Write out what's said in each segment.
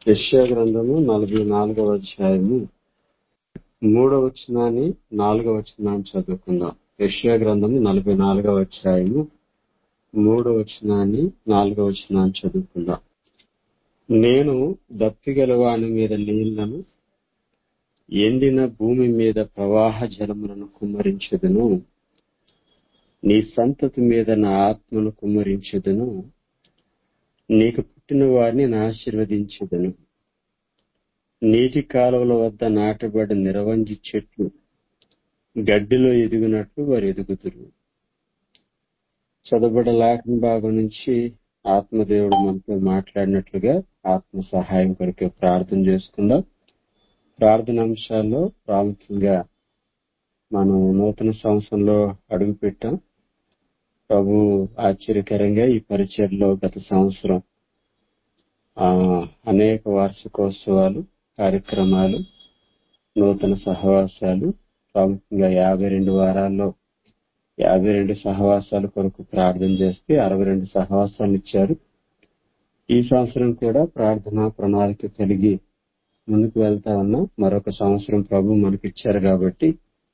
యెషయా గ్రంథము నలభై నాలుగవ అధ్యాయము మూడవ వచనాన్ని నాలుగవ వచనాన్ని చదువుకుందాం యెషయా గ్రంథము నలభై నాలుగవ అధ్యాయము మూడవ వచనాన్ని నాలుగవ వచనాన్ని చదువుకుందాం నేను దప్పిగల వాని మీద నీళ్లను ఎండిన భూమి మీద ప్రవాహ జలములను కుమ్మరించెదను నీ సంతతి మీద నా ఆత్మను కుమ్మరించెదను నీకు పుట్టిన వారిని నా ఆశీర్వదించెదను నీటి కాలువల వద్ద నాటబడి నిరవంజి చెట్లు గడ్డిలో ఎదిగినట్లు వారు ఎదుగుతురు చదవబడ లేఖన భాగం నుంచి ఆత్మదేవుడు మనతో మాట్లాడినట్లుగా ఆత్మ సహాయం కొరకు ప్రార్థన చేసుకుందాం ప్రార్థన అంశాల్లో ప్రాముఖ్యంగా మనం నూతన సంవత్సరంలో అడుగు పెట్టాం ప్రభు ఆశ్చర్యకరంగా ఈ పరిచయలో గత సంవత్సరం ఆ అనేక వార్షికోత్సవాలు కార్యక్రమాలు నూతన సహవాసాలు ప్రాముఖ్యంగా యాభై రెండు వారాల్లో యాభై రెండు సహవాసాల కొరకు ప్రార్థన చేస్తే అరవై రెండు సహవాసాలు ఇచ్చారు ఈ సంవత్సరం కూడా ప్రార్థన ప్రణాళిక కలిగి ముందుకు వెళ్తా ఉన్నాం మరొక సంవత్సరం ప్రభు మనకి ఇచ్చారు కాబట్టి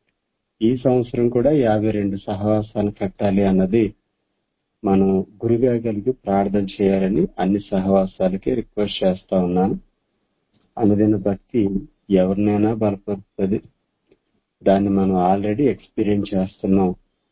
ఈ సంవత్సరం కూడా యాభై రెండు సహవాసాలు కట్టాలి అన్నది మనం గురిగా కలిగి ప్రార్థన చేయాలని అన్ని సహవాసాలకి రిక్వెస్ట్ చేస్తా ఉన్నాను అనుదిన భక్తి ఎవరినైనా బలపరుస్తుంది దాన్ని మనం ఆల్రెడీ ఎక్స్పీరియన్స్ చేస్తున్నాం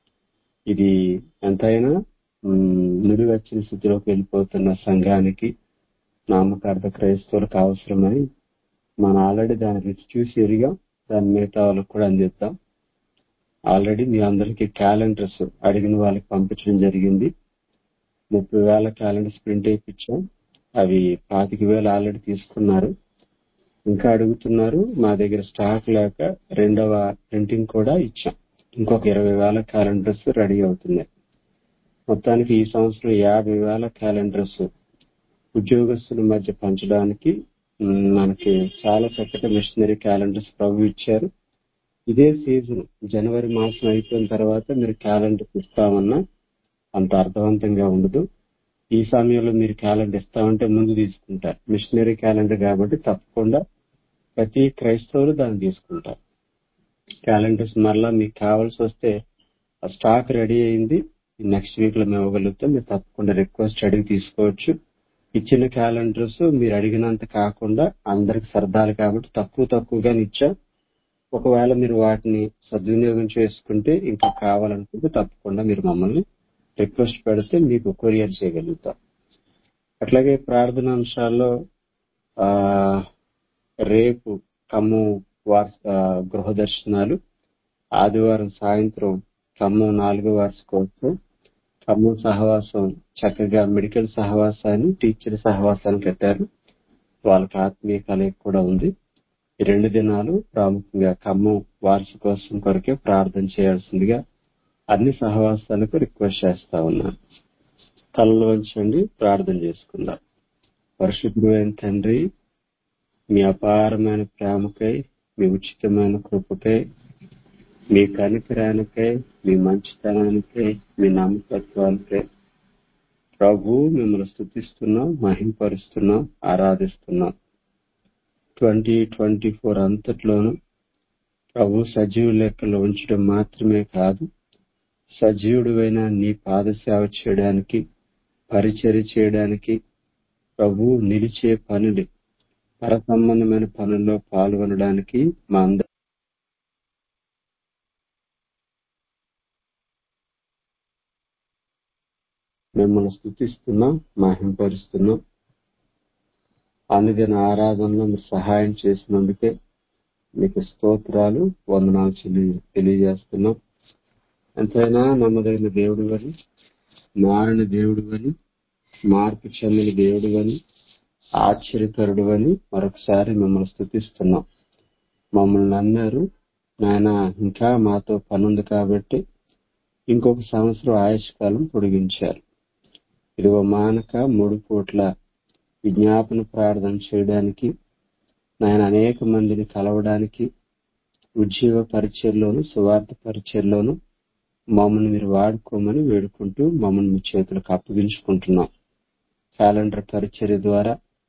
ఇది ఎంతైనా నుడివచ్చిన స్థితిలోకి వెళ్ళిపోతున్న సంఘానికి నామకార్థ క్రైస్తవులకు అవసరమని మనం ఆల్రెడీ దాని రుచి చూసి ఎరిగాం దాని మిగతా వాళ్ళకి కూడా అందిద్దాం ఆల్రెడీ మీ అందరికీ క్యాలెండర్స్ అడిగిన వాళ్ళకి పంపించడం జరిగింది ముప్పై వేల క్యాలెండర్స్ ప్రింట్ వేయించాం అవి పాతిక వేలు ఆల్రెడీ తీసుకున్నారు ఇంకా అడుగుతున్నారు మా దగ్గర స్టాక్ లేక రెండవ ప్రింటింగ్ కూడా ఇచ్చాం ఇంకొక ఇరవై వేల క్యాలెండర్స్ రెడీ అవుతున్నాయి మొత్తానికి ఈ సంవత్సరం యాభై వేల క్యాలెండర్స్ ఉద్యోగస్తుల మధ్య పంచడానికి మనకి చాలా చక్కటి మిషనరీ క్యాలెండర్స్ ప్రభు ఇచ్చారు ఇదే సీజన్ జనవరి మాసం అయిపోయిన తర్వాత మీరు క్యాలెండర్ ఇస్తామన్నా అంత అర్థవంతంగా ఉండదు ఈ సమయంలో మీరు క్యాలెండర్ ఇస్తామంటే ముందు తీసుకుంటారు మిషనరీ క్యాలెండర్ కాబట్టి తప్పకుండా ప్రతి క్రైస్తవులు దాన్ని తీసుకుంటారు క్యాలెండర్స్ మరలా మీకు కావాల్సి వస్తే ఆ స్టాక్ రెడీ అయింది నెక్స్ట్ వీక్ లో మేము ఇవ్వగలుగుతాం మీరు తప్పకుండా రిక్వెస్ట్ అడిగి తీసుకోవచ్చు ఇచ్చిన క్యాలెండర్స్ మీరు అడిగినంత కాకుండా అందరికి సరదాలు కాబట్టి తక్కువ తక్కువగా ఇచ్చాం ఒకవేళ మీరు వాటిని సద్వినియోగం చేసుకుంటే ఇంకా కావాలనుకుంటే తప్పకుండా మీరు మమ్మల్ని రిక్వెస్ట్ పెడితే మీకు కొరియర్ చేయగలుగుతాం అట్లాగే ప్రార్థన అంశాల్లో ఆ రేపు ఖమ్మం వార్ష గృహ దర్శనాలు ఆదివారం సాయంత్రం ఖమ్మం నాలుగో వార్షికోత్సవం ఖమ్మం సహవాసం చక్కగా మెడికల్ సహవాసాన్ని టీచర్ సహవాసాన్ని కట్టారు వాళ్ళకి ఆత్మీయ కలయిక కూడా ఉంది ఈ రెండు దినాలు ప్రాముఖ్యంగా ఖమ్మం వార్షికోత్సవం కొరకే ప్రార్థన చేయాల్సిందిగా అన్ని సహవాసాలకు రిక్వెస్ట్ చేస్తా ఉన్నాను తలలో ఉంచండి ప్రార్థన చేసుకుందాం పరిశుద్ధమైన తండ్రి మీ అపారమైన ప్రేమకై మీ ఉచితమైన కృపకై మీ కనికరానికై మీ మంచితనానికై మీ నమ్మకత్వానికై ప్రభు మిమ్మల్ని స్థుతిస్తున్నాం మహింపరుస్తున్నాం ఆరాధిస్తున్నాం ట్వంటీ ట్వంటీ ఫోర్ అంతట్లోనూ ప్రభు సజీవ లెక్కలో ఉంచడం మాత్రమే కాదు సజీవుడువైన నీ పాదసేవ చేయడానికి పరిచర్య చేయడానికి ప్రభు నిలిచే పనులు పర సంబంధమైన పనుల్లో పాల్గొనడానికి మా అందరి మిమ్మల్ని స్థుతిస్తున్నాం మహింపరుస్తున్నాం అనుదిన ఆరాధనలో మీరు సహాయం చేసినందుకే మీకు స్తోత్రాలు వందనాలు చెల్లి తెలియజేస్తున్నాం ఎంతైనా నమ్మదగిన దేవుడు అని మారిన దేవుడు అని మార్పు చెందిన దేవుడు అని ఆశ్చర్యకరుడు అని మరొకసారి మిమ్మల్ని స్థుతిస్తున్నాం మమ్మల్ని నమ్మారు నాయన ఇంకా మాతో పనుంది కాబట్టి ఇంకొక సంవత్సరం ఆయుష్కాలం పొడిగించారు ఇదిగో మానక మూడు పూట్ల విజ్ఞాపన ప్రార్థన చేయడానికి నాయన అనేక మందిని కలవడానికి ఉద్యోగ పరిచయలోను సువార్త పరిచయలోను మమ్మల్ని మీరు వాడుకోమని వేడుకుంటూ మమ్మల్ని మీ చేతులకు అప్పగించుకుంటున్నాం క్యాలెండర్ పరిచర్య ద్వారా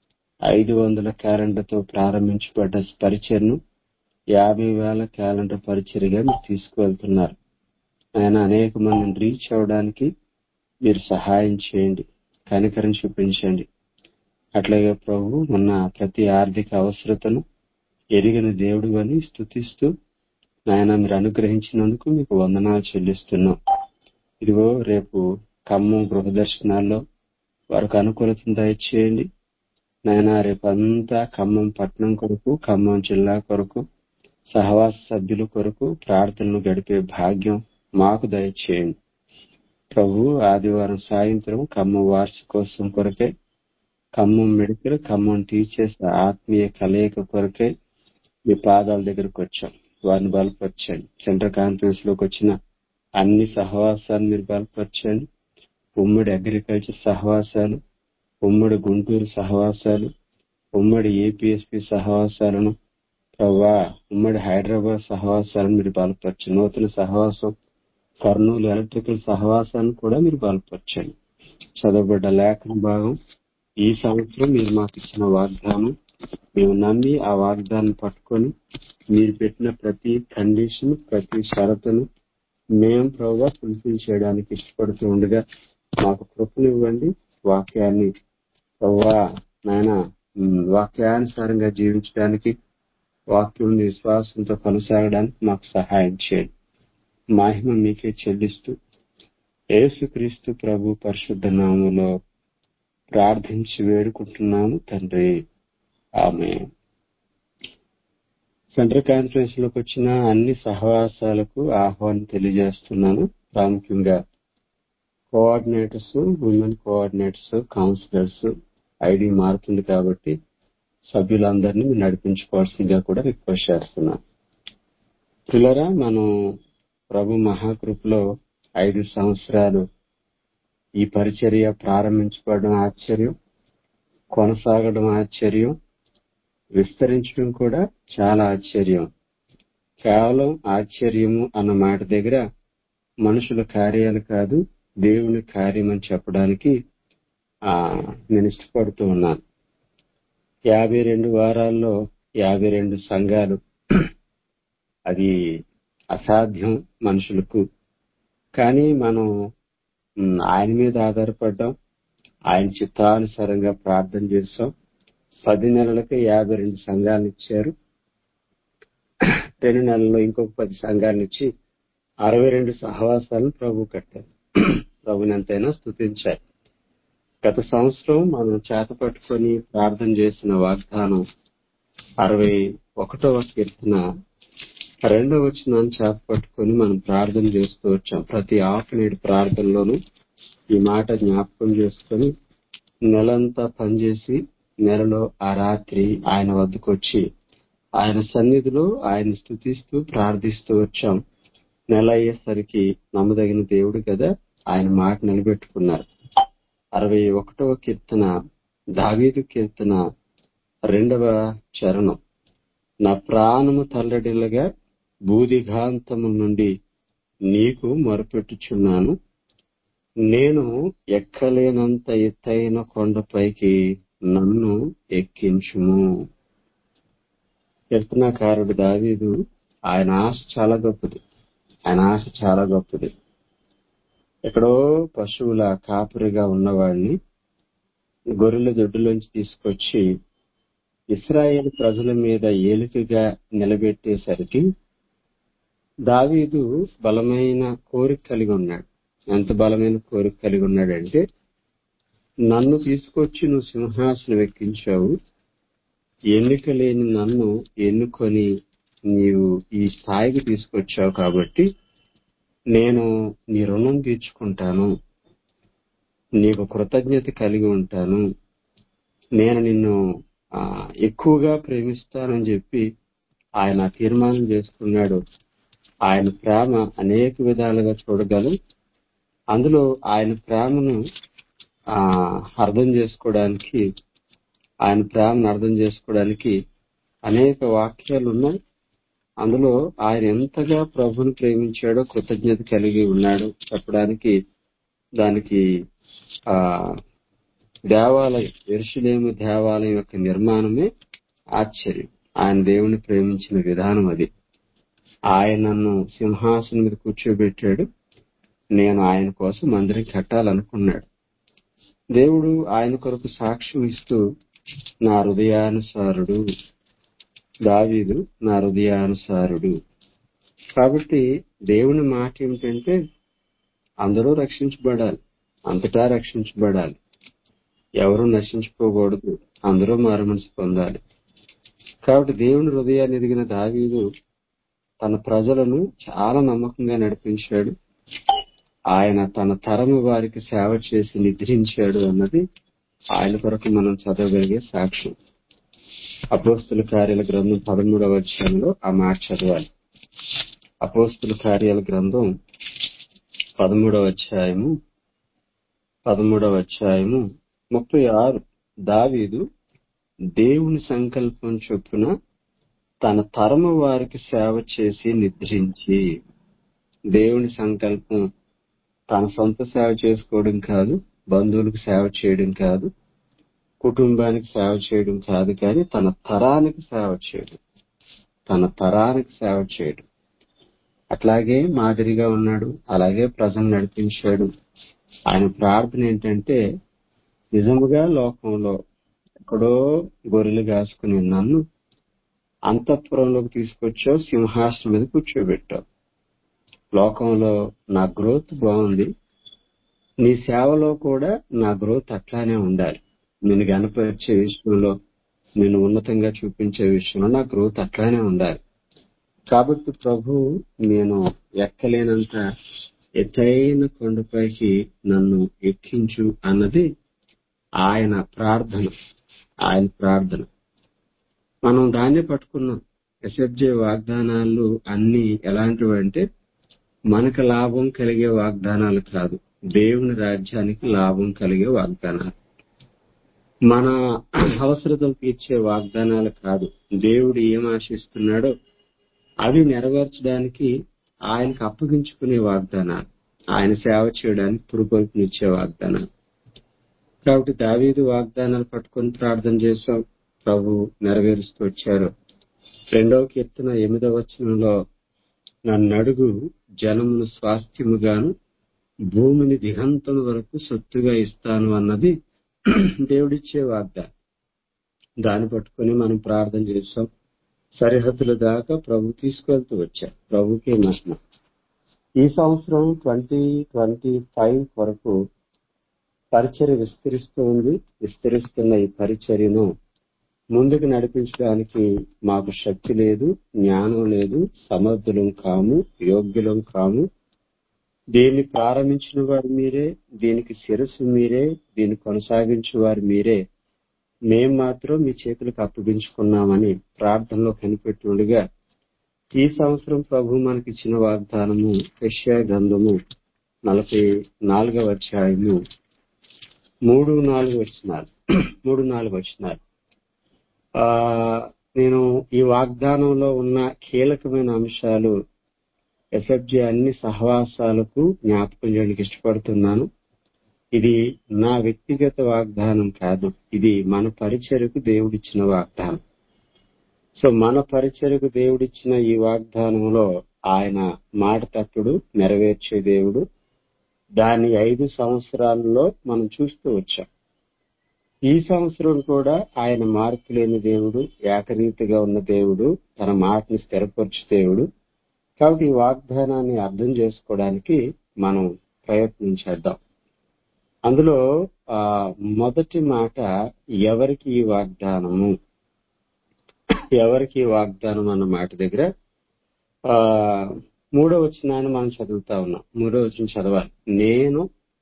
ఐదు వందల క్యాలెండర్తో ప్రారంభించబడ్డ పరిచయను యాభై వేల క్యాలెండర్ పరిచయగా మీరు తీసుకువెళ్తున్నారు ఆయన అనేక మందిని రీచ్ అవడానికి మీరు సహాయం చేయండి కనికరం చూపించండి అట్లాగే ప్రభు మొన్న ప్రతి ఆర్థిక అవసరతను ఎరిగిన దేవుడు అని స్థుతిస్తూ నాయన మీరు అనుగ్రహించినందుకు మీకు వందనాలు చెల్లిస్తున్నాం ఇదిగో రేపు ఖమ్మం గృహ దర్శనాల్లో వారికి అనుకూలతను దయచేయండి నాయన రేపు అంతా ఖమ్మం పట్టణం కొరకు ఖమ్మం జిల్లా కొరకు సహవాస సభ్యుల కొరకు ప్రార్థనలు గడిపే భాగ్యం మాకు దయచేయండి ప్రభు ఆదివారం సాయంత్రం ఖమ్మం వార్షికోత్సవం కొరకే ఖమ్మం మెడికల్ ఖమ్మం టీచర్స్ ఆత్మీయ కలయిక కొరకే మీ పాదాల దగ్గరకు వచ్చాం వారిని బలపరచండి సెంట్రల్ కాన్ఫరెన్స్ లోకి వచ్చిన అన్ని సహవాసాలు మీరు బలపరచండి ఉమ్మడి అగ్రికల్చర్ సహవాసాలు ఉమ్మడి గుంటూరు సహవాసాలు ఉమ్మడి ఏపీఎస్పి సహవాసాలను ప్రవ్వా ఉమ్మడి హైదరాబాద్ సహవాసాలను మీరు బలపరచండి నూతన సహవాసం కర్నూలు ఎలక్ట్రికల్ సహవాసాన్ని కూడా మీరు బలపరచండి చదవబడ్డ లేఖన భాగం ఈ సంవత్సరం మీరు మాకు ఇచ్చిన వాగ్దానం మేము నమ్మి ఆ వాగ్దానం పట్టుకొని మీరు పెట్టిన ప్రతి కండిషన్ ప్రతి షరతును మేము ప్రభావ ఫుల్ఫిల్ చేయడానికి ఇష్టపడుతూ ఉండగా మాకు కృపనివ్వండి వాక్యాన్ని ప్రభావ నాయన ఉమ్, వాక్యానుసారంగా జీవించడానికి వాక్యం విశ్వాసంతో కొనసాగడానికి మాకు సహాయం చేయండి మహిమ మీకే చెల్లిస్తూ యేసుక్రీస్తు ప్రభు పరిశుద్ధ నామములో ప్రార్థించి వేడుకుంటున్నాము తండ్రి ఆమె సెంట్రల్ కాన్ఫరెన్స్ లోకి వచ్చిన అన్ని సహవాసాలకు ఆహ్వానం తెలియజేస్తున్నాను ప్రాముఖ్యంగా coordinators women coordinators councillors ID మారుతుంది కాబట్టి సభ్యులందరినీ మీరు నడిపించుకోవాల్సిందిగా కూడా రిక్వెస్ట్ చేస్తున్నాను పిల్లరా మనం ప్రభు మహాకృపలో ఐదు సంవత్సరాలు ఈ పరిచర్య ప్రారంభించబడడం ఆశ్చర్యం కొనసాగడం ఆశ్చర్యం విస్తరించడం కూడా చాలా ఆశ్చర్యం కేవలం ఆశ్చర్యము అన్న మాట దగ్గర మనుషుల కార్యాలు కాదు దేవుని కార్యం అని చెప్పడానికి ఆ నేను ఇష్టపడుతూ ఉన్నాను యాభై రెండు వారాల్లో యాభై రెండు సంఘాలు అది అసాధ్యం మనుషులకు కానీ మనం ఉమ్, ఆయన మీద ఆధారపడ్డాం ఆయన చిత్తానుసారంగా ప్రార్థన చేస్తాం పది నెలలకు యాభై రెండు సంఘాలను ఇచ్చారు రెండు నెలల్లో ఇంకొక పది సంఘాలను ఇచ్చి అరవై రెండు సహవాసాలను ప్రభు కట్టారు ప్రభుని ఎంతైనా స్థుతించారు గత సంవత్సరం మనం చేత పట్టుకొని ప్రార్థన చేసిన వాగ్దానం అరవై ఒకటవ కీర్తన రెండవ వచనాన్ని చేత పట్టుకొని మనం ప్రార్థన చేస్తూ వచ్చాం ప్రతి హాఫ్ నేడు ప్రార్థనలోనూ ఈ మాట జ్ఞాపకం చేసుకొని నెలంతా పనిచేసి నెలలో ఆ రాత్రి ఆయన వద్దకు వచ్చి ఆయన సన్నిధిలో ఆయన స్థుతిస్తూ ప్రార్థిస్తూ వచ్చాం నెల అయ్యేసరికి నమ్మదగిన దేవుడు కదా ఆయన మాట నిలబెట్టుకున్నారు అరవై ఒకటవ కీర్తన దావీదు కీర్తన రెండవ చరణం నా ప్రాణము తల్లడిల్లగా బూదిఘాంతము నుండి నీకు మొరపెట్టుచున్నాను నేను ఎక్కలేనంత ఎత్తైన కొండపైకి నన్ను ఎక్కించుము కీర్తనాకారుడు దావీదు ఆయన ఆశ చాలా గొప్పది ఆయన ఆశ చాలా గొప్పది ఎక్కడో పశువుల కాపురిగా ఉన్నవాడిని గొర్రెల దొడ్డులోంచి తీసుకొచ్చి ఇస్రాయేల్ ప్రజల మీద ఏలికగా నిలబెట్టేసరికి దావీదు బలమైన కోరిక కలిగి ఉన్నాడు ఎంత బలమైన కోరిక కలిగి ఉన్నాడంటే నన్ను తీసుకొచ్చి నువ్వు సింహాసనం ఎక్కించావు ఎన్నిక లేని నన్ను ఎన్నుకొని నీవు ఈ స్థాయికి తీసుకొచ్చావు కాబట్టి నేను నీ రుణం తీర్చుకుంటాను నీకు కృతజ్ఞత కలిగి ఉంటాను నేను నిన్ను ఆ, ఎక్కువగా ప్రేమిస్తానని చెప్పి ఆయన తీర్మానం చేసుకున్నాడు ఆయన ప్రేమ అనేక విధాలుగా చూడగలం అందులో ఆయన ప్రేమను ఆ అర్థం చేసుకోవడానికి ఆయన ప్రేమను అర్థం చేసుకోవడానికి అనేక వాక్యాలు ఉన్నాయి అందులో ఆయన ఎంతగా ప్రభుని ప్రేమించాడో కృతజ్ఞత కలిగి ఉన్నాడో చెప్పడానికి దానికి ఆ దేవాలయం ఎరుషులేము దేవాలయం యొక్క నిర్మాణమే ఆశ్చర్యం ఆయన దేవుని ప్రేమించిన విధానం అది ఆయన నన్ను సింహాసనం మీద కూర్చోబెట్టాడు నేను ఆయన కోసం మందిరం కట్టాలనుకున్నాడు దేవుడు ఆయన కొరకు సాక్ష్యం ఇస్తూ నా హృదయానుసారుడు దావీదు నా హృదయానుసారుడు కాబట్టి దేవుని మాట ఏమిటంటే అందరూ రక్షించబడాలి అంతటా రక్షించబడాలి ఎవరు నశించుకోకూడదు అందరూ మారుమనసు పొందాలి కాబట్టి దేవుని హృదయాన్ని ఎదిగిన దావీదు తన ప్రజలను చాలా నమ్మకంగా నడిపించాడు ఆయన తన తరము వారికి సేవ చేసి నిద్రించాడు అన్నది ఆయన కొరకు మనం చదవగలిగే సాక్ష్యం అపోస్తుల కార్యాల గ్రంథం పదమూడవ అధ్యాయంలో ఆ మాట చదవాలి అపోస్తుల కార్యాల గ్రంథం పదమూడవ అధ్యాయము పదమూడవ అధ్యాయము ముప్పై ఆరు దావీదు దేవుని సంకల్పం చొప్పున తన తరము వారికి సేవ చేసి నిద్రించి దేవుని సంకల్పం తన సొంత సేవ చేసుకోవడం కాదు బంధువులకు సేవ చేయడం కాదు కుటుంబానికి సేవ చేయడం కాదు కానీ తన తరానికి సేవ చేయడం తన తరానికి సేవ చేయడం అట్లాగే మాదిరిగా ఉన్నాడు అలాగే ప్రజలు నడిపించాడు ఆయన ప్రార్థన ఏంటంటే నిజముగా లోకంలో ఎక్కడో గొర్రెలు కాసుకుని నన్ను అంతఃపురంలోకి తీసుకొచ్చావు సింహాసనం మీద కూర్చోబెట్టావు లోకంలో నా గ్రోత్ బాగుంది నీ సేవలో కూడా నా గ్రోత్ అట్లానే ఉండాలి నేను గనపరిచే విషయంలో నేను ఉన్నతంగా చూపించే విషయంలో నా గ్రోత్ అట్లానే ఉండాలి కాబట్టి ప్రభు నేను ఎక్కలేనంత ఎత్తైన కొండపైకి నన్ను ఎక్కించు అన్నది ఆయన ప్రార్థన ఆయన ప్రార్థన మనం దాన్నే పట్టుకున్నాం ఎస్ఎఫ్జే వాగ్దానాలు అన్ని ఎలాంటివంటే మనకు లాభం కలిగే వాగ్దానాలు కాదు దేవుని రాజ్యానికి లాభం కలిగే వాగ్దానాలు మన అవసరతలు తీర్చే వాగ్దానాలు కాదు దేవుడు ఏం ఆశిస్తున్నాడో అవి నెరవేర్చడానికి ఆయనకు అప్పగించుకునే వాగ్దానాలు ఆయన సేవ చేయడానికి పురుకొల్పునిచ్చే వాగ్దానాలు కాబట్టి దావీదు వాగ్దానాలు పట్టుకొని ప్రార్థన చేశాం ప్రభు నెరవేరుస్తూ వచ్చారు రెండవ కీర్తన ఎనిమిదవ వచనంలో నన్ను అడుగు జనమును స్వాస్థ్యముగాను భూమిని దిగంతం వరకు సొత్తుగా ఇస్తాను అన్నది దేవుడిచ్చే వాగ్దానం దాన్ని పట్టుకొని మనం ప్రార్థన చేస్తాం సరిహద్దుల దాకా ప్రభు తీసుకెళ్తూ వచ్చారు ప్రభుకే మహిమ ఈ సంవత్సరం ట్వంటీ ట్వంటీ ఫైవ్ వరకు పరిచర్య విస్తరిస్తూ ఉంది విస్తరిస్తున్న ఈ పరిచర్యను ముందుకు నడిపించడానికి మాకు శక్తి లేదు జ్ఞానం లేదు సమర్థులం కాము యోగ్యులం కాము దీన్ని ప్రారంభించిన వారు మీరే దీనికి శిరస్సు మీరే దీన్ని కొనసాగించే వారు మీరే మేం మాత్రం మీ చేతులకు అప్పగించుకున్నామని ప్రార్థనలో కనిపెట్టుండగా ఈ సంవత్సరం ప్రభు మనకి ఇచ్చిన వాగ్దానము యెషయా గ్రంథము నలభై నాలుగవ అధ్యాయము మూడు నాలుగు వచ్చినారు మూడు నాలుగు వచ్చినారు ఆ నేను ఈ వాగ్దానంలో ఉన్న కీలకమైన అంశాలు ఎస్ఎఫ్జి అన్ని సహవాసాలకు జ్ఞాపకం చేయడానికి ఇష్టపడుతున్నాను ఇది నా వ్యక్తిగత వాగ్దానం కాదు ఇది మన పరిచయకు దేవుడిచ్చిన వాగ్దానం సో మన పరిచయకు దేవుడిచ్చిన ఈ వాగ్దానంలో ఆయన మాట తప్పుడు నెరవేర్చే దేవుడు దాని ఐదు సంవత్సరాలలో మనం చూస్తూ వచ్చాం ఈ సంవత్సరం కూడా ఆయన మార్పు లేని దేవుడు ఏకరీతిగా ఉన్న దేవుడు తన మాటని స్థిరపరచు దేవుడు కాబట్టి ఈ వాగ్దానాన్ని అర్థం చేసుకోవడానికి మనం ప్రయత్నం చేద్దాం అందులో ఆ మొదటి మాట ఎవరికి ఈ వాగ్దానము ఎవరికి ఈ వాగ్దానం అన్న మాట దగ్గర ఆ మూడో వచనాన్ని మనం చదువుతా ఉన్నాం మూడో వచనం చదవాలి నేను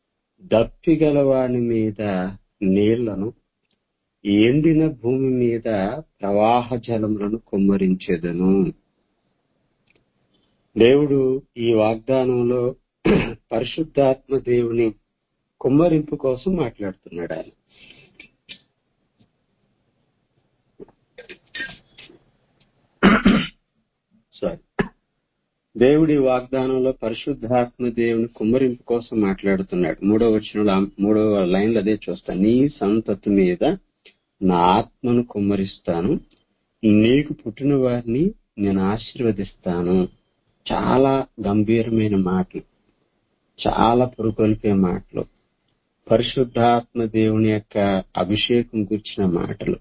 దప్పిగలవాని మీద నీళ్లను ఎండిన భూమి మీద ప్రవాహ జలములను కుమ్మరించెదను దేవుడు ఈ వాగ్దానంలో పరిశుద్ధాత్మ దేవుని కుమ్మరింపు కోసం మాట్లాడుతున్నాడు ఆయన సారీ దేవుడి వాగ్దానంలో పరిశుద్ధాత్మ దేవుని కుమ్మరింపు కోసం మాట్లాడుతున్నాడు మూడో వచ్చిన మూడో లైన్లో అదే చూస్తా నీ సంతతి మీద నా ఆత్మను కుమ్మరిస్తాను నీకు పుట్టిన వారిని నేను ఆశీర్వదిస్తాను చాలా గంభీరమైన మాటలు చాలా పురుకొల్పే మాటలు పరిశుద్ధాత్మ దేవుని యొక్క అభిషేకం గుర్చిన మాటలు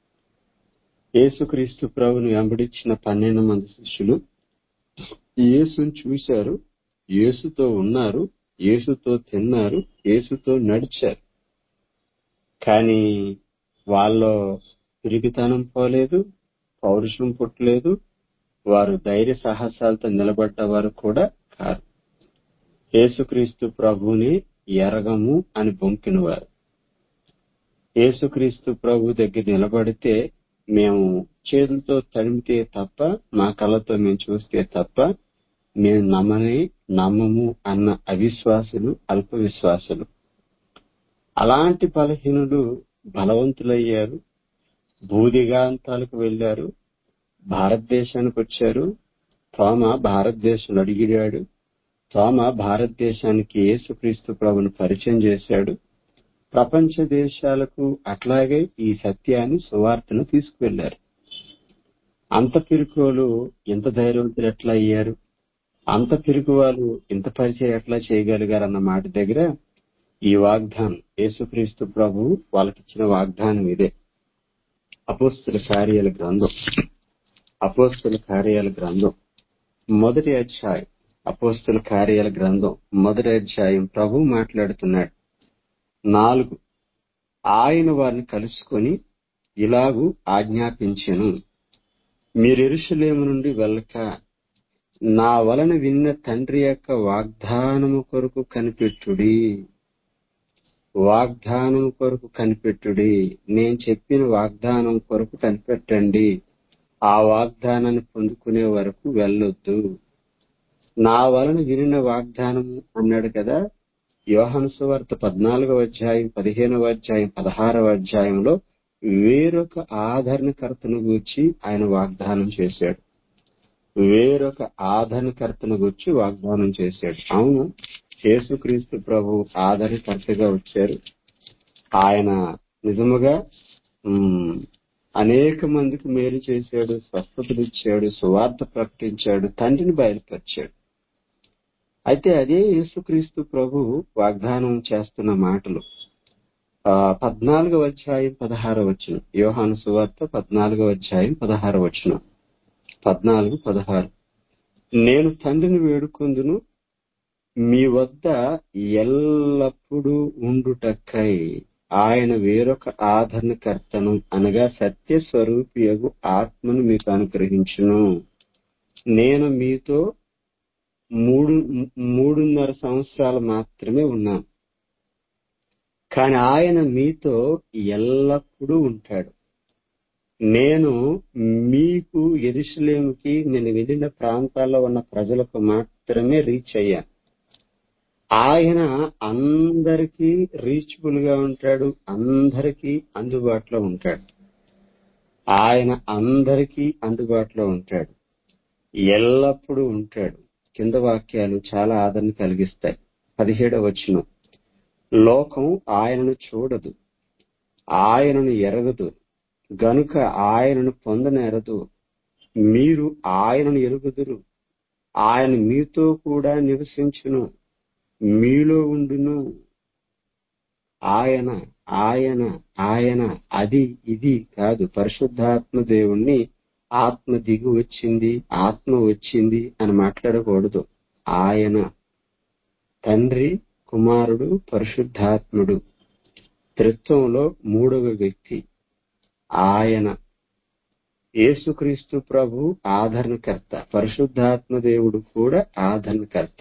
యేసుక్రీస్తు ప్రభుని వెంబడించిన పన్నెండు మంది శిష్యులు యేసుని చూశారు యేసుతో ఉన్నారు యేసుతో తిన్నారు యేసుతో నడిచారు కానీ వాళ్ళలో తిరిగితనం పోలేదు పౌరుషం పుట్టలేదు వారు ధైర్య సాహసాలతో నిలబడ్డవారు కూడా కాదు యేసుక్రీస్తు ప్రభుని ఎరగము అని బొంకినవారు యేసుక్రీస్తు ప్రభు దగ్గర నిలబడితే మేము చేతులతో తడిమితే తప్ప మా కళ్ళతో మేము చూస్తే తప్ప మేము నమ్మని నమ్మము అన్న అవిశ్వాసులు అల్ప విశ్వాసులు అలాంటి బలహీనులు బలవంతులయ్యారు భూదిగాంతాలకు వెళ్లారు భారతదేశానికి వచ్చారు తోమ భారతదేశంలో అడిగిడాడు తోమ భారతదేశానికి యేసుక్రీస్తు ప్రభుని పరిచయం చేశాడు ప్రపంచ దేశాలకు అట్లాగే ఈ సత్యాన్ని సువార్తను తీసుకువెళ్లారు అంత పిరుకోలు ఎంత ధైర్యవంతులు ఎట్లా అయ్యారు అంత పిరుకు వాళ్ళు ఇంత పరిచయం ఎట్లా చేయగలిగారు అన్న మాట దగ్గర ఈ వాగ్దానం యేసుక్రీస్తు ప్రభు వాళ్ళకిచ్చిన వాగ్దానం ఇదే అపోస్తుల కార్యాల గ్రంథం అపోస్తుల కార్యాల గ్రంథం మొదటి అధ్యాయం అపోస్తుల కార్యాల గ్రంథం మొదటి అధ్యాయం ప్రభు మాట్లాడుతున్నాడు నాలుగు ఆయన వారిని కలుసుకొని ఇలాగూ ఆజ్ఞాపించెను మీరు ఎరుషలేము నుండి వెళ్ళక నా వలన విన్న తండ్రి యొక్క వాగ్దానము కొరకు కనిపెట్టుడి వాగ్దానం కొరకు కనిపెట్టుడి నేను చెప్పిన వాగ్దానం కొరకు కనిపెట్టండి ఆ వాగ్దానాన్ని పొందుకునే వరకు వెళ్ళొద్దు నా వలన వినిన వాగ్దానము అన్నాడు కదా యోహను సువార్త పద్నాలుగవ అధ్యాయం పదిహేనవ అధ్యాయం పదహారవ అధ్యాయంలో వేరొక ఆదరణకర్తను గూర్చి ఆయన వాగ్దానం చేశాడు వేరొక ఆదరణకర్తను గూర్చి వాగ్దానం చేశాడు అవును యేసుక్రీస్తు ప్రభు ఆదరణకర్తగా వచ్చారు ఆయన నిజముగా ఉమ్, అనేక మందికి మేలు చేశాడు స్వస్థతలు ఇచ్చాడు సువార్త ప్రకటించాడు తండ్రిని బయలుపరిచాడు అయితే అదే యేసుక్రీస్తు ప్రభు వాగ్దానం చేస్తున్న మాటలు ఆ పద్నాలుగవ అధ్యాయం పదహార వచ్చిన యోహాను సువార్త పద్నాలుగవ అధ్యాయం పదహార వచ్చిన పద్నాలుగు పదహారు నేను తండ్రిని వేడుకొందును మీ వద్ద ఎల్లప్పుడూ ఉండుటక్కై ఆయన వేరొక ఆదరణకర్తను అనగా సత్య స్వరూపియగు ఆత్మను మీకు అనుగ్రహించును నేను మీతో మూడు మూడున్నర సంవత్సరాలు మాత్రమే ఉన్నాను కానీ ఆయన మీతో ఎల్లప్పుడూ ఉంటాడు నేను మీకు ఎరుసలేముకి నేను వెళ్ళిన ప్రాంతాల్లో ఉన్న ప్రజలకు మాత్రమే రీచ్ అయ్యాను ఆయన అందరికీ రీచబుల్ గా ఉంటాడు అందరికీ అందుబాటులో ఉంటాడు ఆయన అందరికీ అందుబాటులో ఉంటాడు ఎల్లప్పుడూ ఉంటాడు కింద వాక్యాలు చాలా ఆదరణ కలిగిస్తాయి పదిహేడవ వచనం లోకం ఆయనను చూడదు ఆయనను ఎరగదు గనుక ఆయనను పొందనేరదు మీరు ఆయనను ఎరుగుదురు ఆయన మీతో కూడా నివసించును మీలో ఉండును ఆయన ఆయన ఆయన అది ఇది కాదు పరిశుద్ధాత్మ దేవుణ్ణి ఆత్మ దిగి వచ్చింది ఆత్మ వచ్చింది అని మాట్లాడకూడదు ఆయన తండ్రి కుమారుడు పరిశుద్ధాత్ముడు త్రిత్వంలో మూడవ వ్యక్తి ఆయన యేసుక్రీస్తు ప్రభు ఆదరణకర్త పరిశుద్ధాత్మ దేవుడు కూడా ఆదరణకర్త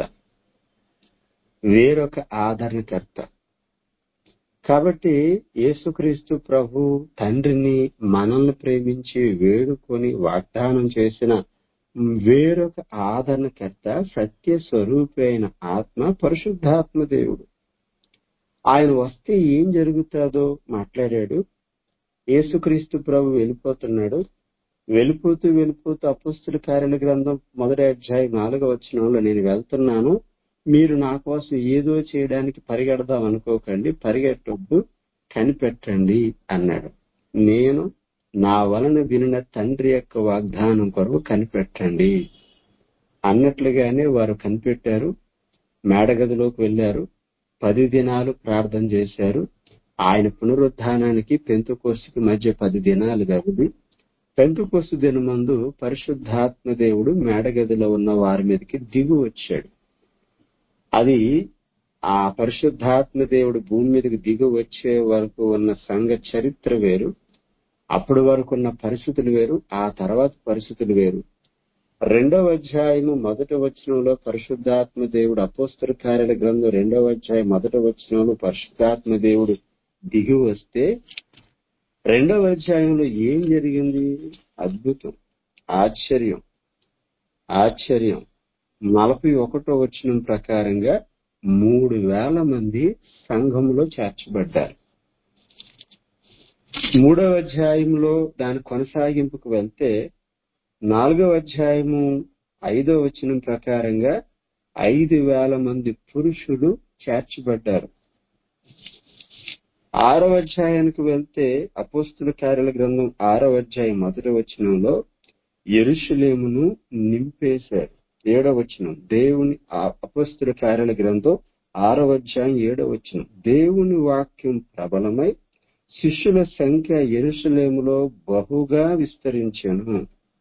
వేరొక ఆదరణకర్త కాబట్టి యేసుక్రీస్తు ప్రభు తండ్రిని మనల్ని ప్రేమించి వేడుకొని వాగ్దానం చేసిన వేరొక ఆదరణకర్త సత్య స్వరూపి అయిన ఆత్మ పరిశుద్ధాత్మ దేవుడు ఆయన వస్తే ఏం జరుగుతుందో మాట్లాడాడు యేసుక్రీస్తు ప్రభు వెళ్ళిపోతున్నాడు వెళ్ళిపోతూ వెళ్ళిపోతూ అపుస్తుల కార్యాల గ్రంథం మొదటి అధ్యాయం నాలుగో వచనంలో నేను వెళ్తున్నాను మీరు నా కోసం ఏదో చేయడానికి పరిగెడదాం అనుకోకండి పరిగెట్టొద్దు కనిపెట్టండి అన్నాడు నేను నా వలన వినిన తండ్రి యొక్క వాగ్దానం కొరకు కనిపెట్టండి అన్నట్లుగానే వారు కనిపెట్టారు మేడగదిలోకి వెళ్లారు పది దినాలు ప్రార్థన చేశారు ఆయన పునరుద్ధానానికి పెంతుకోస్తుకి మధ్య పది దినాలు వ్యవధి పెంతుకోస్తు దినమందు పరిశుద్ధాత్మ దేవుడు మేడగదిలో ఉన్న వారి మీదకి దిగు వచ్చాడు అది ఆ పరిశుద్ధాత్మ దేవుడు భూమి మీదకి దిగు వచ్చే వరకు ఉన్న సంఘ చరిత్ర వేరు అప్పటి వరకు ఉన్న పరిస్థితులు వేరు ఆ తర్వాత పరిస్థితులు వేరు రెండవ అధ్యాయము మొదటి వచనంలో పరిశుద్ధాత్మ దేవుడు అపోస్తల కార్యాల గ్రంథం రెండవ అధ్యాయం మొదటి వచనంలో పరిశుద్ధాత్మ దేవుడు దిగి వస్తే రెండవ అధ్యాయంలో ఏం జరిగింది అద్భుతం ఆశ్చర్యం ఆశ్చర్యం నలభై ఒకటో వచనం ప్రకారంగా మూడు వేల మంది సంఘంలో చేర్చబడ్డారు మూడవ అధ్యాయంలో దాని కొనసాగింపుకు వెళ్తే నాలుగవ అధ్యాయము ఐదో వచనం ప్రకారంగా ఐదు వేల మంది పురుషులు చేర్చబడ్డారు ఆరవ అధ్యాయానికి వెళ్తే అపోస్తుల కార్యాల గ్రంథం ఆరవ అధ్యాయం మొదటి వచనంలో ఎరుషులేమును నింపేశారు ఏడవ వచనం దేవుని అపోస్తుల కార్యాల గ్రంథం ఆరవ అధ్యాయం ఏడవ వచనం దేవుని వాక్యం ప్రబలమై శిష్యుల సంఖ్య ఎరుషులేములో బహుగా విస్తరించాను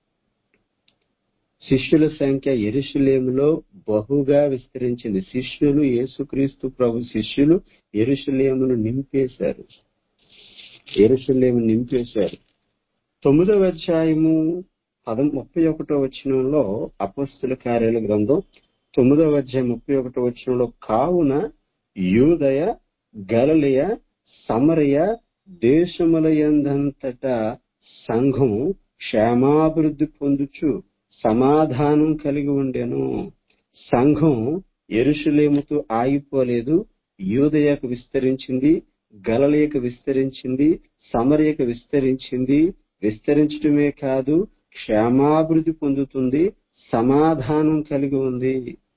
శిష్యుల సంఖ్య ఎరుషులేములో బహుగా విస్తరించింది శిష్యులు యేసుక్రీస్తు ప్రభు శిష్యులు ఎరుషులేమును నింపేశారు ఎరుషులేము నింపేశారు తొమ్మిదవ అధ్యాయము పద ముప్పై ఒకటో వచనంలో అపస్తుల కార్యాల గ్రంథం తొమ్మిదవ అధ్యాయం ముప్పై ఒకటో వచనంలో కావున యూదయ గలలియ సమరయ దేశముల ఎందంతటా సంఘం క్షేమాభివృద్ధి పొందుచు సమాధానం కలిగి ఉండెను సంఘం ఎరుషులేముతో ఆగిపోలేదు యూదయకు విస్తరించింది గలలియకు విస్తరించింది సమరయకు విస్తరించింది విస్తరించడమే కాదు క్షేమాభివృద్ధి పొందుతుంది సమాధానం కలిగి ఉంది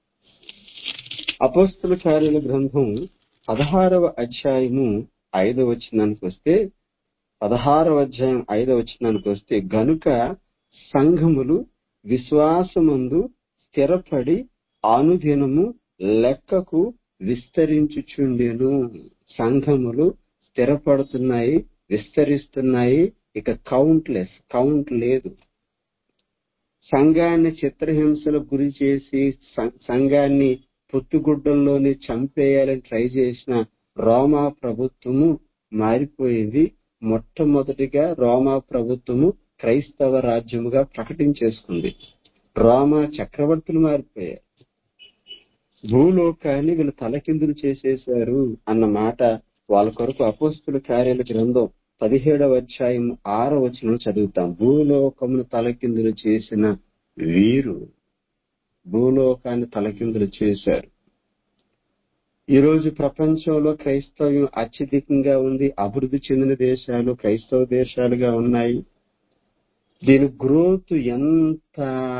అపోస్తుల కార్యాల గ్రంథం పదహారవ అధ్యాయము ఐదవ వచనానికి వస్తే పదహారవ అధ్యాయం ఐదవ వచనానికి వస్తే గనుక సంఘములు విశ్వాసమందు స్థిరపడి అనుదినము లెక్కకు విస్తరించుచుండెను సంఘములు స్థిరపడుతున్నాయి విస్తరిస్తున్నాయి ఇక కౌంట్లెస్ కౌంట్ లేదు సంఘాన్ని చిత్రహింసలకు గురి చేసి సంఘాన్ని పొత్తుగుడ్డంలోని చంపేయాలని ట్రై చేసిన రోమా ప్రభుత్వము మారిపోయింది మొట్టమొదటిగా రోమా ప్రభుత్వము క్రైస్తవ రాజ్యముగా ప్రకటించేసుకుంది రోమా చక్రవర్తులు మారిపోయారు భూలోకాన్ని వీళ్ళు తలకిందులు చేసేశారు అన్న మాట వాళ్ళ కొరకు అపోస్తుల కార్యాల గ్రంథం పదిహేడవ అధ్యాయం ఆరో వచనం చదువుతాం భూలోకమును తలకిందులు చేసిన వీరు భూలోకాన్ని తలకిందులు చేశారు ఈ రోజు ప్రపంచంలో క్రైస్తవ్యం అత్యధికంగా ఉంది అభివృద్ధి చెందిన దేశాలు క్రైస్తవ దేశాలుగా ఉన్నాయి దీని గ్రోత్ ఎంత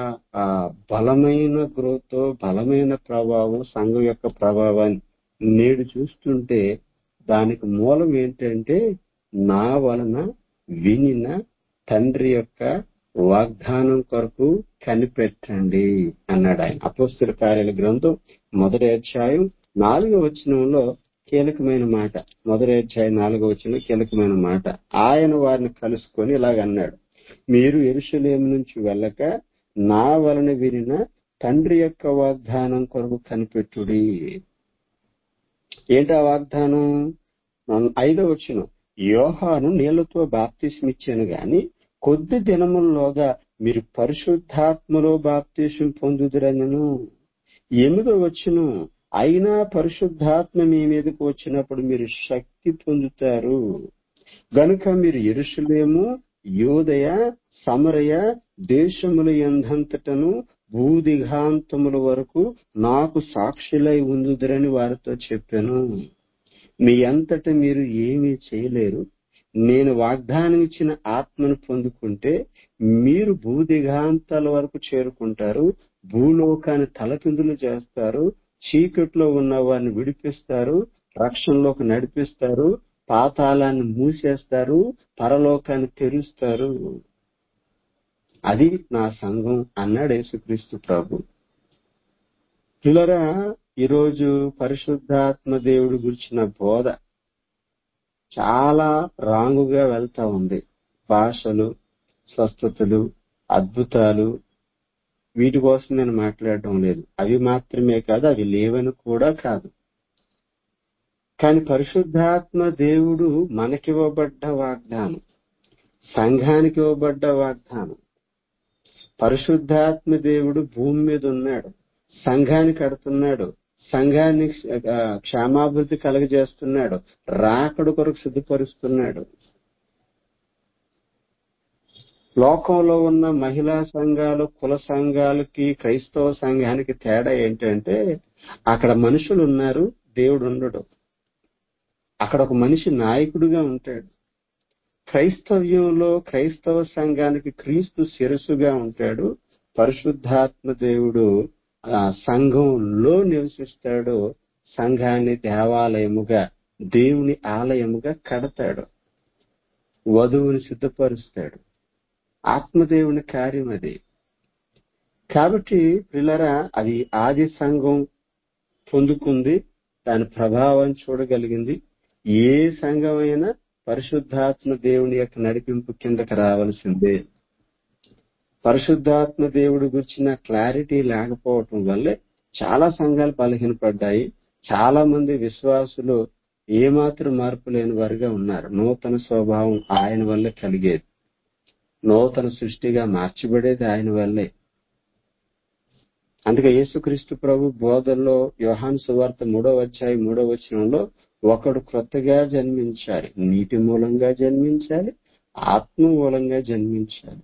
బలమైన గ్రోత్ బలమైన ప్రభావం సంఘం యొక్క ప్రభావాన్ని నేడు చూస్తుంటే దానికి మూలం ఏంటంటే నా వలన వినిన తండ్రి యొక్క వాగ్దానం కొరకు కనిపెట్టండి అన్నాడు ఆయన అపోస్తుల కార్యాల గ్రంథం మొదటి అధ్యాయం నాలుగో వచనంలో కీలకమైన మాట మొదటి అధ్యాయం నాలుగో వచనంలో కీలకమైన మాట ఆయన వారిని కలుసుకొని ఇలాగ అన్నాడు మీరు ఎరుషలేం నుంచి వెళ్ళక నా వలన వినిన తండ్రి యొక్క వాగ్దానం కొరకు కనిపెట్టుడి ఏంటా వాగ్దానం ఐదో వచ్చిన యోహాను నీళ్లతో బాప్తిస్మిచ్చాను గాని కొద్ది దినముల్లోగా మీరు పరిశుద్ధాత్మలో బాప్తీసం పొందుదురనను ఎనిమిదో వచ్చును అయినా పరిశుద్ధాత్మ మీ మీదకి వచ్చినప్పుడు మీరు శక్తి పొందుతారు గనుక మీరు ఎరుషులేము యోదయ సమరయ దేశముల ఎందంతటను భూదిఘాంతముల వరకు నాకు సాక్షులై ఉందుదరని వారితో చెప్పాను మీ అంతట మీరు ఏమీ చేయలేరు నేను వాగ్దానం ఇచ్చిన ఆత్మను పొందుకుంటే మీరు భూదిగాంతాల వరకు చేరుకుంటారు భూలోకాన్ని తలకిందులు చేస్తారు చీకట్లో ఉన్న వారిని విడిపిస్తారు రక్షణలోకి నడిపిస్తారు పాతాళాన్ని మూసేస్తారు పరలోకాన్ని తెరుస్తారు అది నా సంఘం అన్నాడు యేసుక్రీస్తు ప్రభు పిల్లరా ఈరోజు పరిశుద్ధాత్మ దేవుడి గురించిన బోధ చాలా రాంగుగా వెళ్తా ఉంది భాషలు స్వస్థతలు అద్భుతాలు వీటి కోసం నేను మాట్లాడడం లేదు అవి మాత్రమే కాదు అవి లేవని కూడా కాదు కానీ పరిశుద్ధాత్మ దేవుడు మనకివ్వబడ్డ వాగ్దానం సంఘానికి ఇవ్వబడ్డ వాగ్దానం పరిశుద్ధాత్మ దేవుడు భూమి మీద ఉన్నాడు సంఘాన్ని కడుతున్నాడు సంఘాన్ని ఆ, క్షేమాభివృద్ధి కలగజేస్తున్నాడు రాకడు కొరకు సిద్ధపరుస్తున్నాడు లోకంలో ఉన్న మహిళా సంఘాలు కుల సంఘాలకి క్రైస్తవ సంఘానికి తేడా ఏంటంటే అక్కడ మనుషులు ఉన్నారు దేవుడు ఉండడు అక్కడ ఒక మనిషి నాయకుడిగా ఉంటాడు క్రైస్తవ్యంలో క్రైస్తవ సంఘానికి క్రీస్తు శిరస్సుగా ఉంటాడు పరిశుద్ధాత్మ దేవుడు ఆ సంఘంలో నివసిస్తాడు సంఘాన్ని దేవాలయముగా దేవుని ఆలయముగా కడతాడు వధువుని సిద్ధపరుస్తాడు ఆత్మదేవుని కార్యం అది కాబట్టి పిల్లరా అది ఆది సంఘం పొందుకుంది దాని ప్రభావం చూడగలిగింది ఏ సంఘమైనా పరిశుద్ధాత్మ దేవుని యొక్క నడిపింపు కిందకి రావాల్సిందే పరిశుద్ధాత్మ దేవుడి గురించిన క్లారిటీ లేకపోవటం వల్లే చాలా సంఘాలు బలహీనపడ్డాయి చాలా మంది విశ్వాసులు ఏమాత్రం మార్పు లేని వారుగా ఉన్నారు నూతన స్వభావం ఆయన వల్లే కలిగేది నూతన సృష్టిగా మార్చబడేది ఆయన వల్లే అందుకే యేసుక్రీస్తు ప్రభు బోధల్లో యోహాన్ సువార్త మూడవ అధ్యాయం మూడవ వచనంలో ఒకడు క్రొత్తగా జన్మించాలి నీటి మూలంగా జన్మించాలి ఆత్మ మూలంగా జన్మించాలి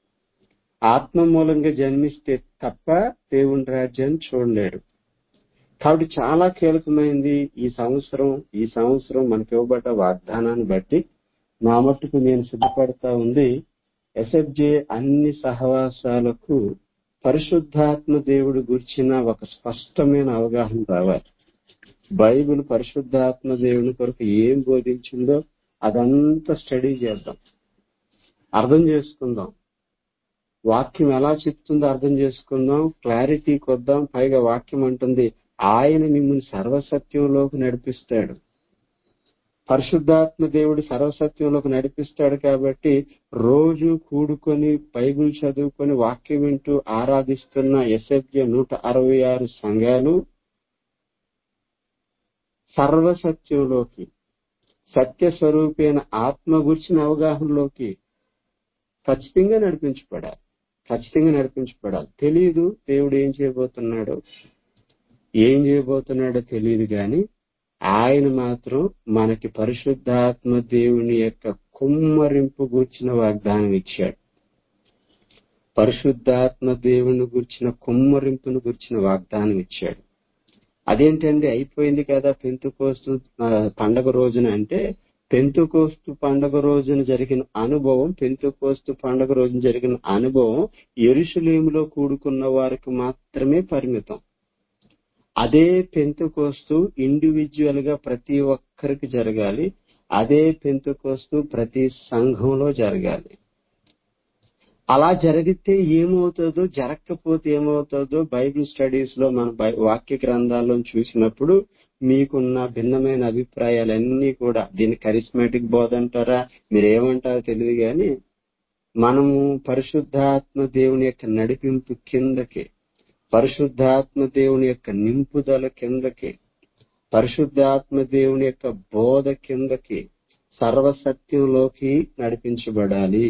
ఆత్మ మూలంగా జన్మిస్తే తప్ప దేవుని రాజ్యాన్ని చూడలేడు కాబట్టి చాలా కీలకమైంది ఈ సంవత్సరం ఈ సంవత్సరం మనకి ఇవ్వబడ్డ వాగ్దానాన్ని బట్టి నా మట్టుకు నేను సిద్ధపడతా ఉంది ఎస్ఎఫ్జే అన్ని సహవాసాలకు పరిశుద్ధాత్మ దేవుడి గురించిన ఒక స్పష్టమైన అవగాహన రావాలి బైబిల్ పరిశుద్ధాత్మ దేవుని కొరకు ఏం బోధించిందో అదంతా స్టడీ చేద్దాం అర్థం చేసుకుందాం వాక్యం ఎలా చెప్తుందో అర్థం చేసుకుందాం క్లారిటీకి వద్దాం పైగా వాక్యం అంటుంది ఆయన మిమ్మల్ని సర్వసత్యంలోకి నడిపిస్తాడు పరిశుద్ధాత్మ దేవుడు సర్వసత్యంలోకి నడిపిస్తాడు కాబట్టి రోజు కూడుకొని బైబిల్ చదువుకొని వాక్యం వింటూ ఆరాధిస్తున్న ఎస్ఎఫ్జే నూట అరవై ఆరు సంఘాలు సర్వసత్యంలోకి సత్య స్వరూపైన ఆత్మ గురించిన అవగాహనలోకి ఖచ్చితంగా నడిపించబడాలి ఖచ్చితంగా నడిపించబడాలి తెలియదు దేవుడు ఏం చేయబోతున్నాడో ఏం చేయబోతున్నాడో తెలియదు గాని ఆయన మాత్రం మనకి పరిశుద్ధాత్మ దేవుని యొక్క కుమ్మరింపు గూర్చిన వాగ్దానం ఇచ్చాడు పరిశుద్ధాత్మ దేవుని గురించిన కుమ్మరింపును గురించిన వాగ్దానం ఇచ్చాడు అదేంటండి అయిపోయింది కదా పెంతుకోస్తు పండగ రోజున అంటే పెంతుకోస్తు పండగ రోజున జరిగిన అనుభవం పెంతుకోస్తు పండగ రోజున జరిగిన అనుభవం ఎరుషులేములో కూడుకున్న వారికి మాత్రమే పరిమితం అదే పెంతుకోస్తు ఇండివిజువల్ గా ప్రతి ఒక్కరికి జరగాలి అదే పెంతుకోస్తు ప్రతి సంఘంలో జరగాలి అలా జరిగితే ఏమవుతుందో జరగకపోతే ఏమవుతుందో బైబిల్ స్టడీస్ లో మన బై- వాక్య గ్రంథాల్లో చూసినప్పుడు మీకున్న భిన్నమైన అభిప్రాయాలన్నీ కూడా దీన్ని కరిస్మాటిక్ బోధ అంటారా మీరేమంటారో తెలియదు కానీ మనము పరిశుద్ధాత్మ దేవుని యొక్క నడిపింపు కిందకి పరిశుద్ధాత్మ దేవుని యొక్క నింపుదల కిందకి పరిశుద్ధాత్మ దేవుని యొక్క బోధ కిందకి సర్వసత్యంలోకి నడిపించబడాలి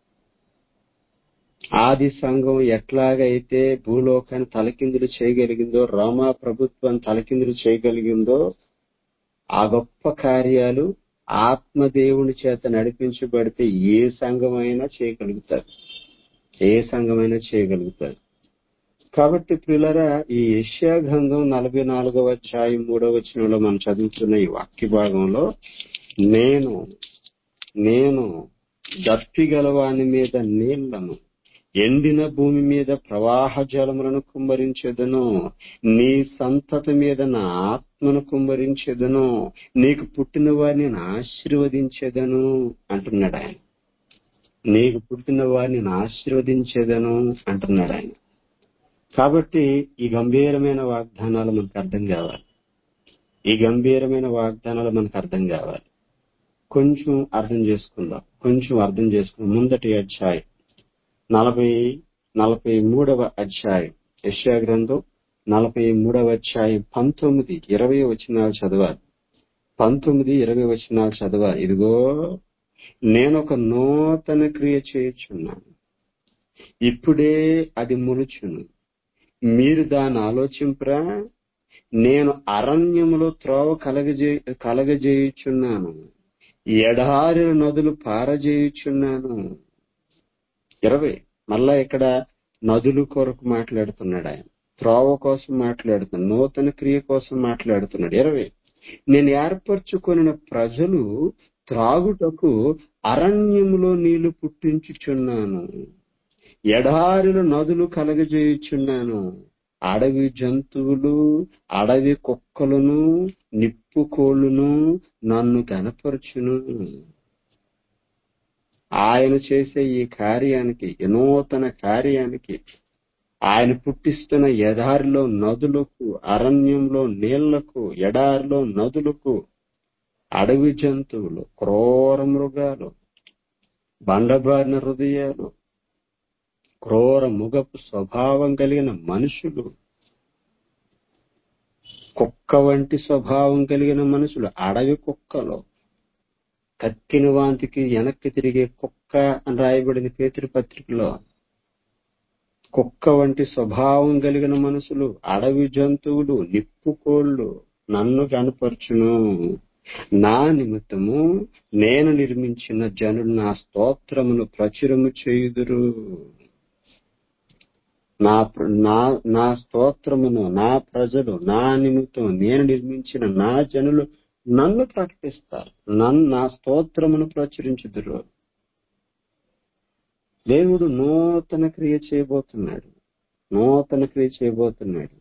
ఆది సంఘం ఎట్లాగైతే భూలోకాన్ని తలకిందులు చేయగలిగిందో రోమా ప్రభుత్వం తలకిందులు చేయగలిగిందో ఆ గొప్ప కార్యాలు ఆత్మదేవుని చేత నడిపించబడితే ఏ సంఘమైనా చేయగలుగుతారు ఏ సంఘమైనా చేయగలుగుతారు కాబట్టి పిల్లరా ఈ యెషయా గ్రంథం నలభై నాలుగవ అధ్యాయం మూడవ వచనంలో మనం చదువుతున్న ఈ వాక్య భాగంలో నేను నేను దప్పిగలవాని మీద నీళ్లను ఎండిన భూమి మీద ప్రవాహ జలములను కుమ్మరించెదను నీ సంతతి మీద నా ఆత్మను కుమ్మరించెదను నీకు పుట్టిన వారిని నేను ఆశీర్వదించెదను అంటున్నాడు ఆయన నీకు పుట్టిన వారిని నేను ఆశీర్వదించేదను అంటున్నాడు ఆయన కాబట్టి ఈ గంభీరమైన వాగ్దానాలు మనకు అర్థం కావాలి ఈ గంభీరమైన వాగ్దానాలు మనకు అర్థం కావాలి కొంచెం అర్థం చేసుకుందాం కొంచెం అర్థం చేసుకుందాం ముందటి అధ్యాయం నలభై నలభై మూడవ అధ్యాయం యశ్యా గ్రంథం నలభై మూడవ అధ్యాయం పంతొమ్మిది ఇరవై వచనాలు చదవాలి పంతొమ్మిది ఇరవై వచనాలు చదవాలి ఇదిగో నేను ఒక నూతన క్రియ చేయుచున్నాను ఇప్పుడే అది ములుచును మీరు దాన్ని ఆలోచింపరా నేను అరణ్యములో త్రోవ కలగజే కలగజేయుచున్నాను ఎడారి నదులు పారజేయుచున్నాను ఇరవై మళ్ళా ఇక్కడ నదులు కొరకు మాట్లాడుతున్నాడు ఆయన త్రోవ కోసం మాట్లాడుతున్నాడు నూతన క్రియ కోసం మాట్లాడుతున్నాడు ఇరవై నేను ఏర్పరచుకొనిన ప్రజలు త్రాగుటకు అరణ్యములో నీళ్లు పుట్టించుచున్నాను ఎడారిలో నదులు కలగజేయుచున్నాను అడవి జంతువులు అడవి కుక్కలను నిప్పు కోళ్ళును నన్ను కనపరచును ఆయన చేసే ఈ కార్యానికి ఈ నూతన కార్యానికి ఆయన పుట్టిస్తున్న ఎడారిలో నదులకు అరణ్యంలో నీళ్లకు ఎడారిలో నదులకు అడవి జంతువులు క్రూర మృగాలు బండబారిన హృదయాలు క్రూర ముగపు స్వభావం కలిగిన మనుషులు కుక్క వంటి స్వభావం కలిగిన మనుషులు అడవి కుక్కలు కక్కిన వాంతికి వెనక్కి తిరిగే కుక్క అని రాయబడింది పేతృ పత్రికలో కుక్క వంటి స్వభావం కలిగిన మనుషులు అడవి జంతువులు నిప్పుకోళ్ళు నన్ను కనపరచును నా నిమిత్తము నేను నిర్మించిన జనులు నా స్తోత్రమును ప్రచురము చేయుదురు నా ప్ర- నా నా స్తోత్రమును నా ప్రజలు నా నిమిత్తం నేను నిర్మించిన నా జనులు నన్ను ప్రకటిస్తారు నన్ను నా స్తోత్రమును ప్రచురించుదురు దేవుడు నూతన క్రియ చేయబోతున్నాడు నూతన క్రియ చేయబోతున్నాడు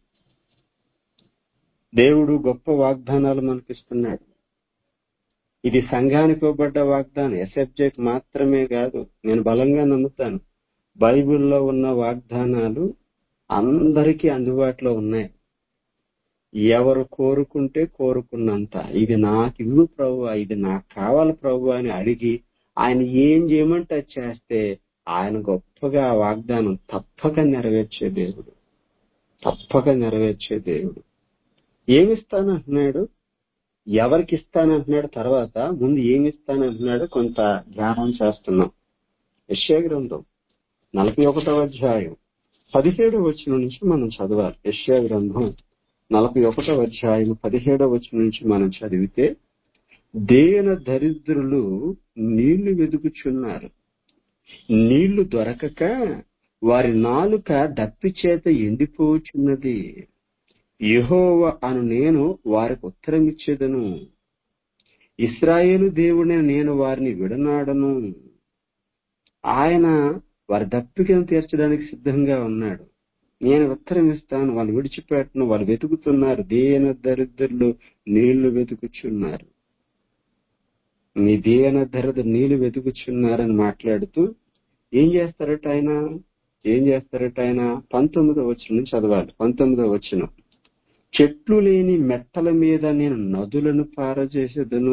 దేవుడు గొప్ప వాగ్దానాలు మనకిస్తున్నాడు ఇది సంఘానికి ఇవ్వబడ్డ వాగ్దానం ఎస్ఎఫ్జెక్ మాత్రమే కాదు నేను బలంగా నమ్ముతాను బైబిల్లో ఉన్న వాగ్దానాలు అందరికీ అందుబాటులో ఉన్నాయి ఎవరు కోరుకుంటే కోరుకున్నంత ఇది నాకు ఇవ్వు ప్రభు ఇది నాకు కావాలి ప్రభు అని అడిగి ఆయన ఏం చేయమంటే అది చేస్తే ఆయన గొప్పగా ఆ వాగ్దానం తప్పక నెరవేర్చే దేవుడు తప్పక నెరవేర్చే దేవుడు ఏమిస్తానంటున్నాడు ఎవరికి ఇస్తానంటున్నాడు తర్వాత ముందు ఏమి ఇస్తానంటున్నాడు కొంత ధ్యానం చేస్తున్నాం యశ్యా గ్రంథం నలభై ఒకటవ అధ్యాయం పదిహేడవ వచనం నుంచి మనం చదవాలి యశ్యా గ్రంథం నలభై ఒకటవ అధ్యాయం పదిహేడవ వచనం నుంచి మనం చదివితే దేన దరిద్రులు నీళ్లు వెతుకుచున్నారు నీళ్లు దొరకక వారి నాలుక దప్పి చేత ఎండిపోచున్నది యెహోవ అను నేను వారికి ఉత్తరం ఇచ్చేదను ఇస్రాయేలు దేవుడైన నేను వారిని విడనాడను ఆయన వారి దప్పికను తీర్చడానికి సిద్ధంగా ఉన్నాడు నేను ఉత్తరం ఇస్తాను వాళ్ళు విడిచిపెట్టను వాళ్ళు వెతుకుతున్నారు దేన దరిద్రులు నీళ్లు వెతుకుచున్నారు నీ దేన దరిద్ర నీళ్లు వెతుకుచున్నారని మాట్లాడుతూ ఏం చేస్తారట ఆయన ఏం చేస్తారట ఆయన పంతొమ్మిదో వచ్చిన చదవాలి పంతొమ్మిదో వచ్చిన చెట్లు లేని మెట్టల మీద నేను నదులను పారజేసేదను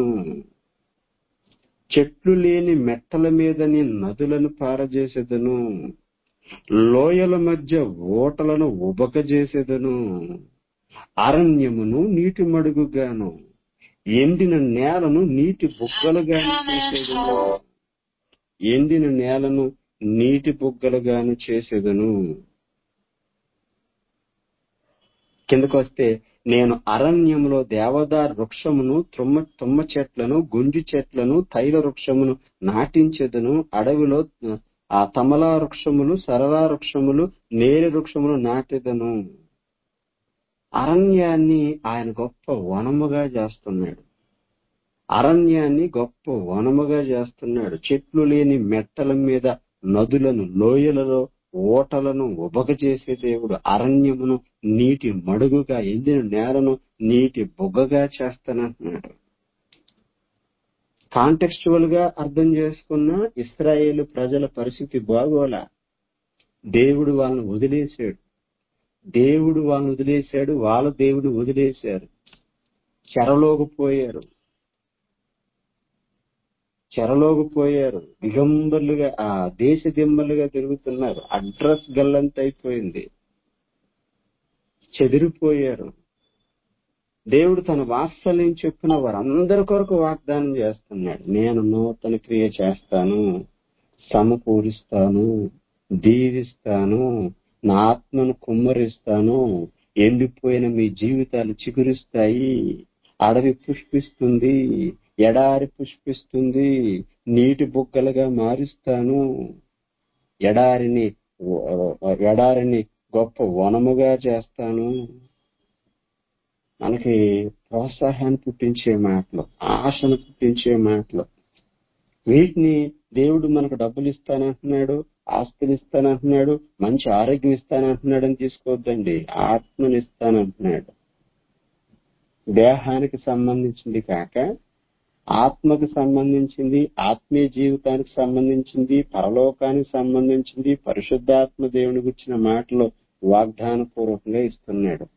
చెట్లు లేని మెట్టల మీద నేను నదులను పారజేసేదను లోయల మధ్య ఓటలను ఉబకజేసేదను అరణ్యమును నీటి మడుగుగాను ఎండిన నేలను నీటి బుగ్గలుగాను చేసేదను ఎండిన నేలను నీటి బుగ్గలుగాను చేసేదను కిందకు వస్తే నేను అరణ్యములో దేవదార్ వృక్షమును తుమ్మ తుమ్మ చెట్లను గుంజు చెట్లను తైల వృక్షమును నాటించెదను అడవిలో ఆ తమలా వృక్షములు సరళా వృక్షములు నేరి వృక్షములు నాటెదను అరణ్యాన్ని ఆయన గొప్ప వనముగా చేస్తున్నాడు అరణ్యాన్ని గొప్ప వనముగా చేస్తున్నాడు చెట్లు లేని మెట్టల మీద నదులను లోయలలో ఓటలను ఉబక చేసే దేవుడు అరణ్యమును నీటి మడుగుగా ఎండిన నేలను నీటి బుగ్గగా చేస్తానంటున్నాడు కాంటెక్స్చువల్ గా అర్థం చేసుకున్న ఇస్రాయేల్ ప్రజల పరిస్థితి బాగోలా దేవుడు వాళ్ళని వదిలేశాడు దేవుడు వాళ్ళని వదిలేశాడు వాళ్ళ దేవుడు వదిలేశారు చెరలోకి పోయారు చెరలోకి పోయారు దిగంబర్లుగా ఆ దేశ దిమ్మలుగా తిరుగుతున్నారు అడ్రస్ గల్లంత అయిపోయింది చెదిరిపోయారు దేవుడు తన వాత్సల్యం చెప్పిన వారందరి కొరకు వాగ్దానం చేస్తున్నాడు నేను నూతన క్రియ చేస్తాను సమకూరుస్తాను దీవిస్తాను నా ఆత్మను కుమ్మరిస్తాను ఎండిపోయిన మీ జీవితాలు చిగురిస్తాయి అడవి పుష్పిస్తుంది ఎడారి పుష్పిస్తుంది నీటి బుగ్గలుగా మారుస్తాను ఎడారిని ఎడారిని గొప్ప వనముగా చేస్తాను మనకి ప్రోత్సాహాన్ని పుట్టించే మాటలు ఆశను పుట్టించే మాటలు వీటిని దేవుడు మనకు డబ్బులు ఇస్తానంటున్నాడు ఆస్తులు ఇస్తానంటున్నాడు మంచి ఆరోగ్యం ఇస్తానంటున్నాడు అని తీసుకోవద్దండి ఆత్మను ఇస్తానంటున్నాడు దేహానికి సంబంధించింది కాక ఆత్మకు సంబంధించింది ఆత్మీయ జీవితానికి సంబంధించింది పరలోకానికి సంబంధించింది పరిశుద్ధాత్మ దేవుని గురించిన మాటలు వాగ్దాన పూర్వకంగా ఇస్తున్నాడు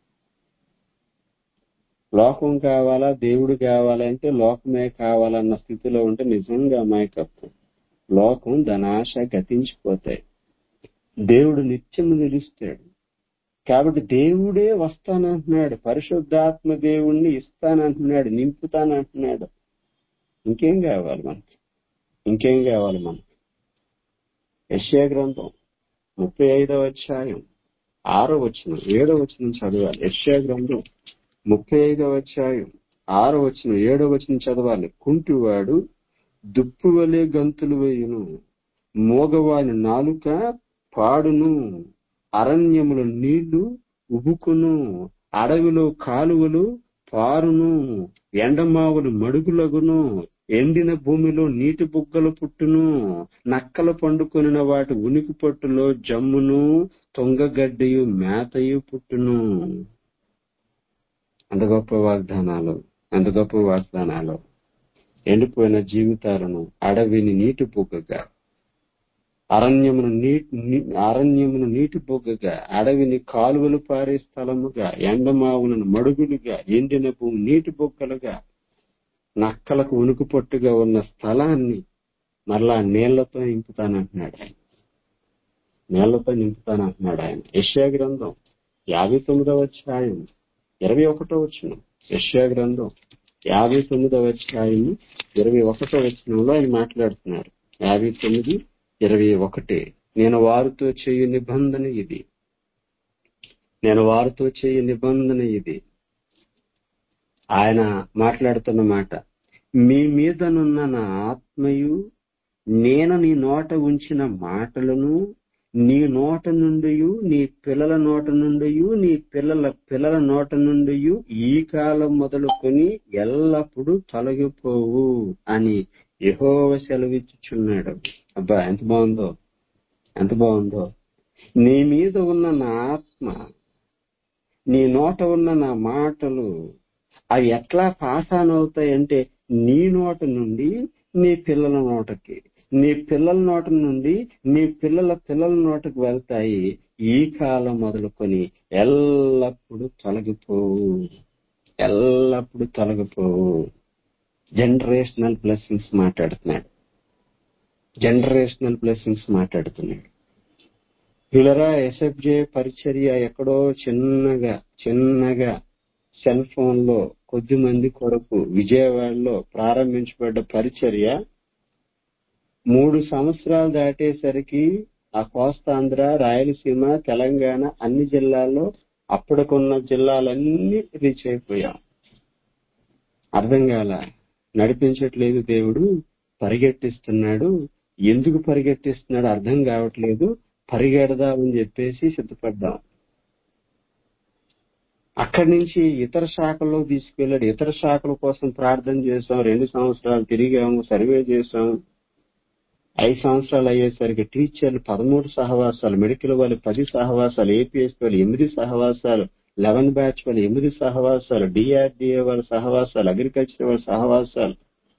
లోకం కావాలా దేవుడు కావాలంటే లోకమే కావాలన్న స్థితిలో ఉంటే నిజంగా అమాయకత్వం లోకం ధనాశ గతించిపోతాయి దేవుడు నిత్యము నిలుస్తాడు కాబట్టి దేవుడే వస్తానంటున్నాడు పరిశుద్ధాత్మ దేవుణ్ణి ఇస్తానంటున్నాడు నింపుతానంటున్నాడు ఇంకేం కావాలి మనకి ఇంకేం కావాలి మనకి యశ్యా గ్రంథం ముప్పై ఐదవ అధ్యాయం ఆరో వచ్చిన ఏడో వచ్చిన చదవాలి యశ్యా గ్రంథం ముప్పై ఐదవ అధ్యాయం ఆరో వచ్చిన ఏడో వచ్చిన చదవాలి కుంటివాడు దుప్పు వలె గంతులు వేయును మోగవాని నాలుక పాడును అరణ్యముల నీళ్లు ఉబుకును అడవిలో కాలువలు పారును ఎండమావులు మడుగులగును ఎండిన భూమిలో నీటి బుగ్గలు పుట్టును నక్కలు పండుకొనిన వాటి ఉనికి పట్టులో జమ్మును తొంగగడ్డయు మేతయు పుట్టును అంత గొప్ప వాగ్దానాలు అంత గొప్ప వాగ్దానాలు ఎండిపోయిన జీవితాలను అడవిని నీటి బుగ్గగా అరణ్యమును నీటి అరణ్యమును నీటి బొగ్గగా అడవిని కాలువలు పారే స్థలముగా ఎండమావులను మడుగులుగా ఎండిన భూమి నీటి బొగ్గలుగా నక్కలకు ఉనుకు పట్టుగా ఉన్న స్థలాన్ని మరలా నీళ్లతో నింపుతానంటున్నాడు ఆయన నీళ్లతో నింపుతానంటున్నాడు ఆయన యశ్యా గ్రంథం యాభై తొమ్మిదవ అధ్యాయం ఇరవై ఒకటో వచ్చిన యశ్యా గ్రంథం యాభై తొమ్మిదవ అధ్యాయం ఇరవై ఒకటో వచనంలో ఆయన మాట్లాడుతున్నారు యాభై తొమ్మిది ఇరవై ఒకటి నేను వారితో చేయు నిబంధన ఇది నేను వారితో చేయు నిబంధన ఇది ఆయన మాట్లాడుతున్న మాట మీ మీదనున్న నా ఆత్మయు నేను నీ నోట ఉంచిన మాటలను నీ నోట నుండి నీ పిల్లల నోట నుండి నీ పిల్లల పిల్లల నోట నుండి ఈ కాలం మొదలుకొని ఎల్లప్పుడూ తొలగిపోవు అని యహోవ సెలవిచ్చుచున్నాడు అబ్బా ఎంత బాగుందో ఎంత బాగుందో నీ మీద ఉన్న నా ఆత్మ నీ నోట ఉన్న నా మాటలు అవి ఎట్లా పాస్ ఆన్ అవుతాయంటే నీ నోట నుండి నీ పిల్లల నోటకి నీ పిల్లల నోట నుండి నీ పిల్లల పిల్లల నోటకు వెళ్తాయి ఈ కాలం మొదలుకొని ఎల్లప్పుడూ తొలగిపోవు ఎల్లప్పుడూ తొలగిపోవు జనరేషనల్ బ్లెస్సింగ్స్ మాట్లాడుతున్నాడు జనరేషనల్ బ్లెస్సింగ్స్ మాట్లాడుతున్నాడు పిల్లరా ఎస్ఎఫ్జే పరిచర్య ఎక్కడో చిన్నగా చిన్నగా సెల్ ఫోన్ లో కొద్ది మంది కొరకు విజయవాడలో ప్రారంభించబడ్డ పరిచర్య మూడు సంవత్సరాలు దాటేసరికి ఆ కోస్తాంధ్ర రాయలసీమ తెలంగాణ అన్ని జిల్లాల్లో అప్పటికున్న జిల్లాలన్నీ రీచ్ అయిపోయాం అర్థం కాల నడిపించట్లేదు దేవుడు పరిగెట్టిస్తున్నాడు ఎందుకు పరిగెట్టిస్తున్నాడు అర్థం కావట్లేదు పరిగెడదామని చెప్పేసి సిద్ధపడ్డాం అక్కడి నుంచి ఇతర శాఖల్లో తీసుకెళ్ళాడు ఇతర శాఖల కోసం ప్రార్థన చేసాం రెండు సంవత్సరాలు తిరిగాము సర్వే చేసాం ఐదు సంవత్సరాలు అయ్యేసరికి టీచర్లు పదమూడు సహవాసాలు మెడికల్ వాళ్ళు పది సహవాసాలు ఏపీఎస్ వాళ్ళు ఎనిమిది సహవాసాలు లెవెన్ బ్యాచ్ వాళ్ళు ఎనిమిది సహవాసాలు డిఆర్డిఏ వాళ్ళ సహవాసాలు అగ్రికల్చర్ వాళ్ళ సహవాసాలు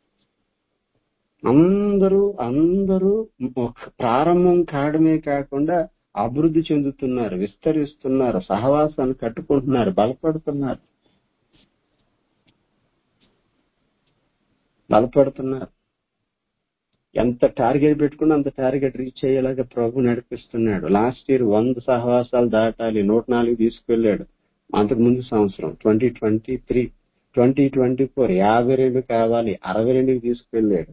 అందరూ అందరూ ఒక ప్రారంభం కావడమే కాకుండా అభివృద్ధి చెందుతున్నారు విస్తరిస్తున్నారు సహవాసాన్ని కట్టుకుంటున్నారు బలపడుతున్నారు బలపడుతున్నారు ఎంత టార్గెట్ పెట్టుకున్నా అంత టార్గెట్ రీచ్ అయ్యేలాగా ప్రభు నడిపిస్తున్నాడు లాస్ట్ ఇయర్ వంద సహవాసాలు దాటాలి నూట నాలుగు తీసుకెళ్లాడు అంతకు ముందు సంవత్సరం twenty twenty three twenty twenty four యాభై రెండు కావాలి అరవై రెండుకి తీసుకెళ్లాడు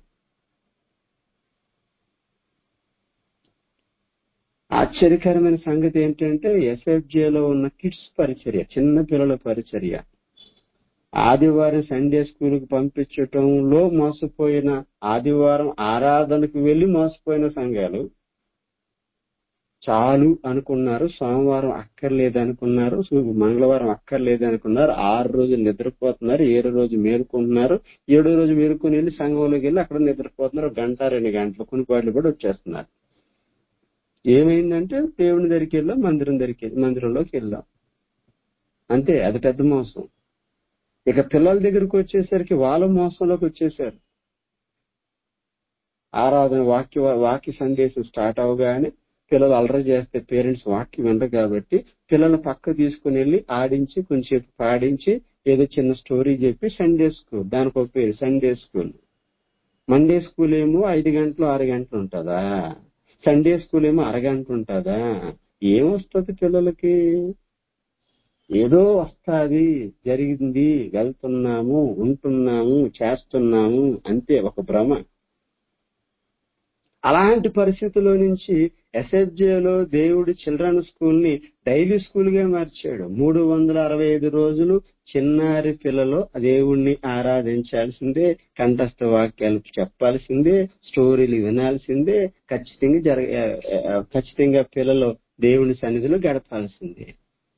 ఆశ్చర్యకరమైన సంగతి ఏంటంటే ఎస్ఎఫ్జేలో ఉన్న కిడ్స్ పరిచర్య చిన్న పిల్లల పరిచర్య ఆదివారం సండే స్కూల్ కు పంపించటంలో మోసపోయిన ఆదివారం ఆరాధనకు వెళ్లి మోసపోయిన సంఘాలు చాలు అనుకున్నారు సోమవారం అక్కర్లేదు అనుకున్నారు మంగళవారం అక్కర్లేదు అనుకున్నారు ఆరు రోజులు నిద్రపోతున్నారు ఏడు రోజు మేలుకుంటున్నారు ఏడో రోజు మేలుకొని వెళ్ళి సంఘంలోకి వెళ్ళి అక్కడ నిద్రపోతున్నారు గంట రెండు గంటలు కొనుపాట్లు కూడా వచ్చేస్తున్నారు ఏమైందంటే దేవుని దగ్గరికి వెళ్ళాం మందిరం దగ్గరికి వెళ్ళి మందిరంలోకి వెళ్ళాం అంతే అది పెద్ద మోసం ఇక పిల్లల దగ్గరకు వచ్చేసరికి వాళ్ళ మోసంలోకి వచ్చేసారు ఆరాధన వాక్య వాక్య సందేశం స్టార్ట్ అవగానే పిల్లలు అలర చేస్తే పేరెంట్స్ వాక్యం వినరు కాబట్టి పిల్లలు పక్క తీసుకుని వెళ్ళి ఆడించి కొంచెం పాడించి ఏదో చిన్న స్టోరీ చెప్పి సండే స్కూల్ దానికి ఒక పేరు సండే స్కూల్ మండే స్కూల్ ఏమో ఐదు గంటలు ఆరు గంటలు ఉంటుందా సండే స్కూల్ ఏమో అరగంట ఉంటుందా ఏమొస్తుంది పిల్లలకి ఏదో వస్తాది జరిగింది వెళ్తున్నాము ఉంటున్నాము చేస్తున్నాము అంతే ఒక భ్రమ అలాంటి పరిస్థితుల్లో నుంచి ఎస్ఎఫ్జేలో దేవుడు చిల్డ్రన్ స్కూల్ ని డైలీ స్కూల్ గా మార్చాడు మూడు వందల అరవై ఐదు రోజులు చిన్నారి పిల్లలు దేవుణ్ణి ఆరాధించాల్సిందే కంఠస్థ వాక్యాలు చెప్పాల్సిందే స్టోరీలు వినాల్సిందే ఖచ్చితంగా జరగ ఖచ్చితంగా పిల్లలు దేవుని సన్నిధిలో గడపాల్సిందే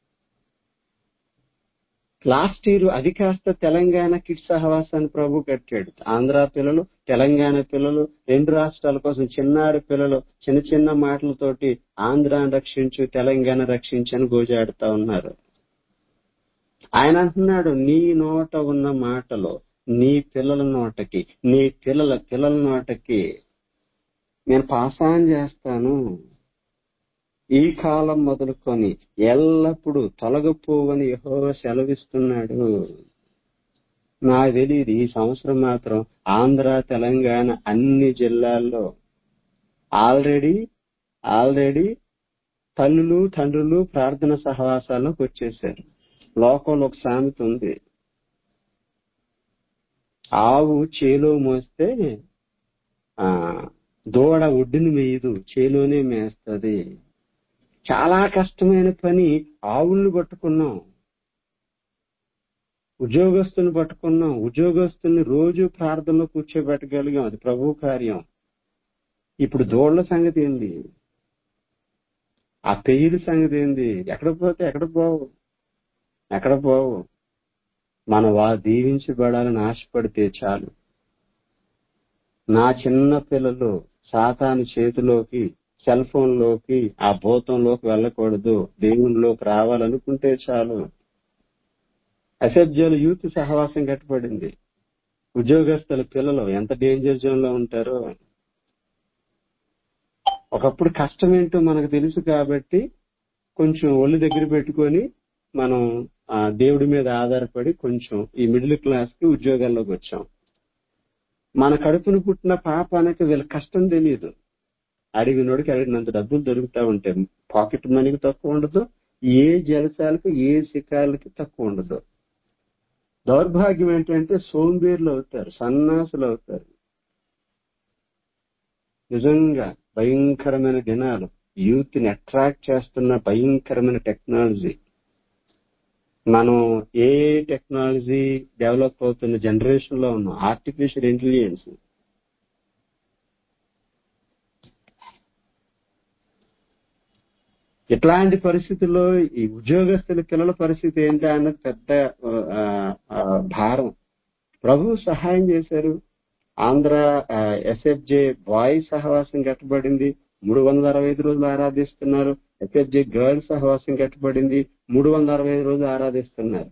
లాస్ట్ ఇయర్ అది కాస్త తెలంగాణ కిడ్స్ సహవాసాన్ని ప్రభు కట్టాడు ఆంధ్ర పిల్లలు తెలంగాణ పిల్లలు రెండు రాష్ట్రాల కోసం చిన్నారి పిల్లలు చిన్న చిన్న మాటలతోటి ఆంధ్రాన్ని రక్షించు తెలంగాణ రక్షించని గోజాడుతా ఉన్నారు ఆయన అంటున్నాడు నీ నోట ఉన్న మాటలో నీ పిల్లల నోటకి నీ పిల్లల పిల్లల నోటకి నేను పాసాన్ చేస్తాను ఈ కాలం మొదలుకొని ఎల్లప్పుడూ తొలగపోవని యహో సెలవిస్తున్నాడు నాకు తెలియదు ఈ సంవత్సరం మాత్రం ఆంధ్ర తెలంగాణ అన్ని జిల్లాల్లో ఆల్రెడీ ఆల్రెడీ తల్లులు తండ్రులు ప్రార్థన సహవాసాల్లోకి వచ్చేసారు లోకంలో ఒక సామెత ఉంది ఆవు చేలో మోస్తే ఆ దూడ ఒడ్డుని మేయదు చేలోనే మేస్తుంది చాలా కష్టమైన పని ఆవుల్ని పట్టుకున్నాం ఉద్యోగస్తుని పట్టుకున్నాం ఉద్యోగస్తుని రోజు ప్రార్థనలో కూర్చోబెట్టగలిగాం అది ప్రభు కార్యం ఇప్పుడు దూడల సంగతి ఏంది ఆ పెయ్యిల సంగతి ఏంది ఎక్కడ పోతే ఎక్కడ పోవు ఎక్కడ పోవు మన వా దీవించబడాలని ఆశపడితే చాలు నా చిన్న పిల్లలు సాతాను చేతిలోకి సెల్ ఫోన్ లోకి ఆ భూతంలోకి వెళ్ళకూడదు దేవునిలోకి రావాలనుకుంటే చాలు అసభ్యులు యూత్ సహవాసం కట్టబడింది ఉద్యోగస్తుల పిల్లలు ఎంత డేంజర్ జోన్ లో ఉంటారో ఒకప్పుడు కష్టం ఏంటో మనకు తెలుసు కాబట్టి కొంచెం ఒళ్ళు దగ్గర పెట్టుకొని మనం ఆ దేవుడి మీద ఆధారపడి కొంచెం ఈ మిడిల్ క్లాస్ కి ఉద్యోగాల్లోకి వచ్చాం మన కడుపును పుట్టిన పాపానికి వీళ్ళ కష్టం తెలియదు అడిగినోడికి అడిగినంత డబ్బులు దొరుకుతా ఉంటాయి పాకెట్ మనీకి తక్కువ ఉండదు ఏ జలసాలకు ఏ శిఖరాలకి తక్కువ ఉండదు దౌర్భాగ్యం ఏంటంటే సోంబేర్లు అవుతారు సన్నాసులు అవుతారు నిజంగా భయంకరమైన దినాలు యూత్ ని అట్రాక్ట్ చేస్తున్న భయంకరమైన టెక్నాలజీ మనం ఏ టెక్నాలజీ డెవలప్ అవుతున్న జనరేషన్ లో ఉన్నాం ఆర్టిఫిషియల్ ఇంటెలిజెన్స్ ఇట్లాంటి పరిస్థితుల్లో ఈ ఉద్యోగస్తుల పిల్లల పరిస్థితి ఏంటా అన్నది పెద్ద ఆ, ఆ, భారం ప్రభు సహాయం చేశారు ఆంధ్ర ఎస్ఎఫ్జే బాయ్ సహవాసం కట్టబడింది మూడు వందల అరవై ఐదు రోజులు ఆరాధిస్తున్నారు ఎస్ఎఫ్జే గర్ల్ సహవాసం కట్టబడింది మూడు వందల అరవై ఐదు రోజులు ఆరాధిస్తున్నారు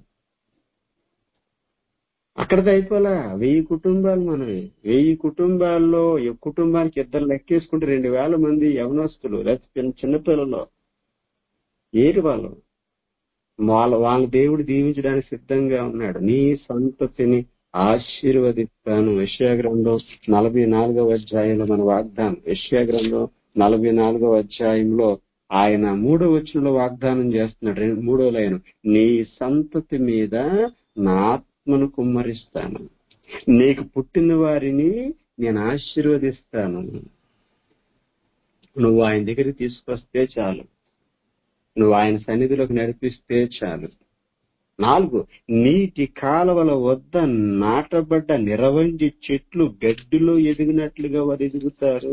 అక్కడిది అయిపోలా వెయ్యి కుటుంబాలు మనవి వెయ్యి కుటుంబాల్లో ఈ కుటుంబానికి ఇద్దరు లెక్కేసుకుంటే రెండు వేల మంది యవనస్తులు లేకపోతే చిన్న- చిన్నపిల్లలు ఏరు వాళ్ళు వాళ్ళ వాళ్ళ దేవుడు దీవించడానికి సిద్ధంగా ఉన్నాడు నీ సంతతిని ఆశీర్వదిస్తాను యశ్యాగ్రంథం నలభై నాలుగవ అధ్యాయంలో మన వాగ్దానం యశ్యాగ్రంథం నలభై నాలుగవ అధ్యాయంలో ఆయన మూడో వచనంలో వాగ్దానం చేస్తున్నాడు రెండు- మూడో లైన్ నీ సంతతి మీద నా ఆత్మను కుమ్మరిస్తాను నీకు పుట్టిన వారిని నేను ఆశీర్వదిస్తాను నువ్వు ఆయన దగ్గరికి తీసుకొస్తే చాలు నువ్వు ఆయన సన్నిధిలోకి నడిపిస్తే చాలు నాలుగు నీటి కాలవల వద్ద నాటబడ్డ నిరవంజి చెట్లు గడ్డిలో ఎదిగినట్లుగా వారు ఎదుగుతారు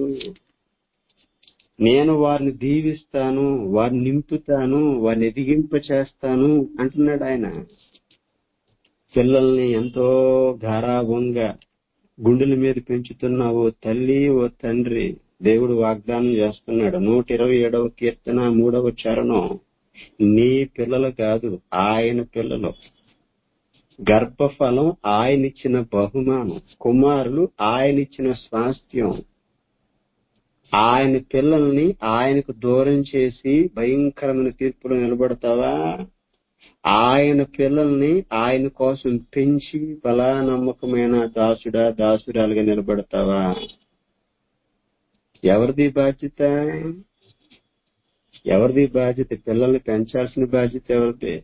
నేను వారిని దీవిస్తాను వారిని నింపుతాను వారిని ఎదిగింప చేస్తాను అంటున్నాడు ఆయన పిల్లల్ని ఎంతో గారాభంగా గుండెల మీద పెంచుతున్న ఓ తల్లి ఓ తండ్రి దేవుడు వాగ్దానం చేస్తున్నాడు నూట ఇరవై ఏడవ కీర్తన మూడవ చరణం నీ పిల్లలు కాదు ఆయన పిల్లలు గర్భఫలం ఆయనిచ్చిన బహుమానం కుమారులు ఆయనిచ్చిన స్వాస్థ్యం ఆయన పిల్లల్ని ఆయనకు దూరం చేసి భయంకరమైన తీర్పులో నిలబడతావా ఆయన పిల్లల్ని ఆయన కోసం పెంచి బలా నమ్మకమైన దాసుడా దాసురాలుగా నిలబడతావా ఎవరిది బాధ్యత ఎవరిది బాధ్యత పిల్లల్ని పెంచాల్సిన బాధ్యత ఎవరిది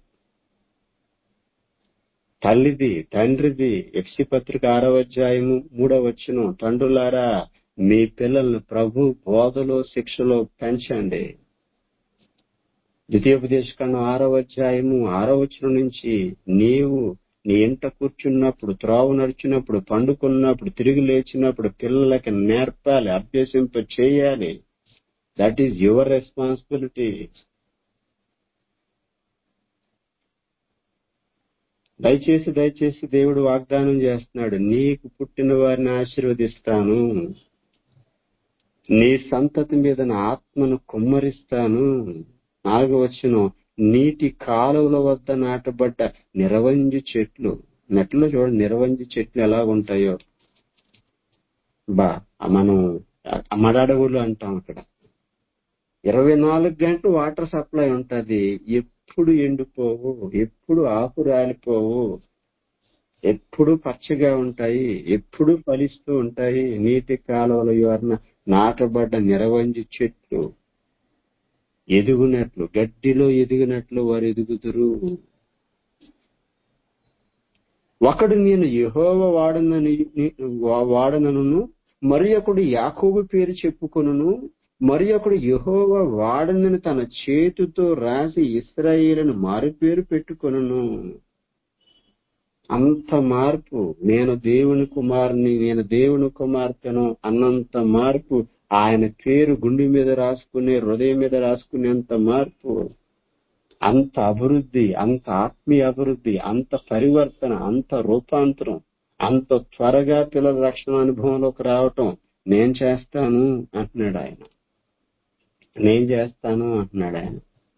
తల్లిది తండ్రిది ఎఫ్సి పత్రిక ఆరవ అధ్యాయము మూడవ వచ్చును తండ్రులారా మీ పిల్లల్ని ప్రభు బోధలో శిక్షలో పెంచండి ద్వితీయోపదేశకాండం ఆరవ అధ్యాయము ఆరవ వచనం నుంచి నీవు నీ ఇంట కూర్చున్నప్పుడు త్రోవ నడిచినప్పుడు పండుకున్నప్పుడు తిరిగి లేచినప్పుడు పిల్లలకి నేర్పాలి అభ్యసింప చేయాలి దట్ ఈజ్ యువర్ రెస్పాన్సిబిలిటీ దయచేసి దయచేసి దేవుడు వాగ్దానం చేస్తున్నాడు నీకు పుట్టిన వారిని ఆశీర్వదిస్తాను నీ సంతతి మీద నా ఆత్మను కుమ్మరిస్తాను నాలుగో వచ్చును నీటి కాలువల వద్ద నాటబడ్డ నిరవంజి చెట్లు నెట్లో చూడండి నిరవంజి చెట్లు ఎలా ఉంటాయో బా మనం మడాడగుళ్ళు అంటాం అక్కడ ఇరవై నాలుగు గంటలు వాటర్ సప్లై ఉంటది ఎప్పుడు ఎండిపోవు ఎప్పుడు ఆకు రాలిపోవు ఎప్పుడు పచ్చగా ఉంటాయి ఎప్పుడు ఫలిస్తూ ఉంటాయి నీటి కాలువల యోరన నాటబడ్డ నిరవంజి చెట్లు ఎదుగునట్లు గడ్డిలో ఎదిగినట్లు వారు ఎదుగుతురు ఒకడు నేను యెహోవా వాడనని వాడనను మరి ఒకడు యాకోబు పేరు చెప్పుకొనును మరి ఒకడు యెహోవా వాడనని తన చేతితో రాసి ఇస్రాయేలును మారు పేరు పెట్టుకొనును అంత మార్పు నేను దేవుని కుమారుని నేను దేవుని కుమార్తెను అన్నంత మార్పు ఆయన పేరు గుండె మీద రాసుకునే హృదయం మీద రాసుకునేంత మార్పు అంత అభివృద్ధి అంత ఆత్మీయ అభివృద్ధి అంత పరివర్తన అంత రూపాంతరం అంత త్వరగా పిల్లల రక్షణ అనుభవంలోకి రావటం నేను చేస్తాను అంటున్నాడు ఆయన నేను చేస్తాను అంటున్నాడు ఆయన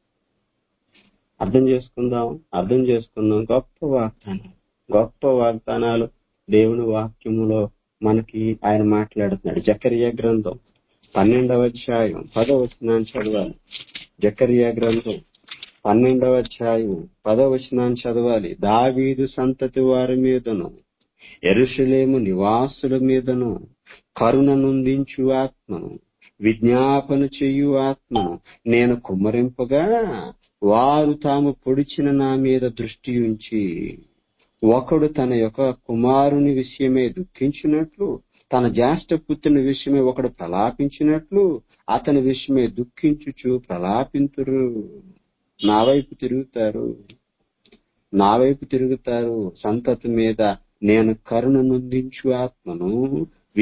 అర్థం చేసుకుందాం అర్థం చేసుకుందాం గొప్ప వాగ్దానం గొప్ప వాగ్దానాలు దేవుని వాక్యములో మనకి ఆయన మాట్లాడుతున్నాడు జకరియా గ్రంథం పన్నెండవ అధ్యాయం పదవ వచనాన్ని చదవాలి జకరియా గ్రంథం పన్నెండవ అధ్యాయం పదవ వచనాన్ని చదవాలి దావీదు సంతతి వారి మీదను ఎరుషలేము నివాసుల మీదను కరుణ నుందించు ఆత్మను విజ్ఞాపన చెయ్యు ఆత్మను నేను కుమ్మరింపగా వారు తాము పొడిచిన నా మీద దృష్టి ఉంచి ఒకడు తన యొక్క కుమారుని విషయమే దుఃఖించినట్లు తన జ్యేష్ఠ పుత్రుని విషయమే ఒకడు ప్రలాపించినట్లు అతని విషయమే దుఃఖించుచు ప్రలాపింతురు నా వైపు తిరుగుతారు నా వైపు తిరుగుతారు సంతతి మీద నేను కరుణ నొందించు ఆత్మను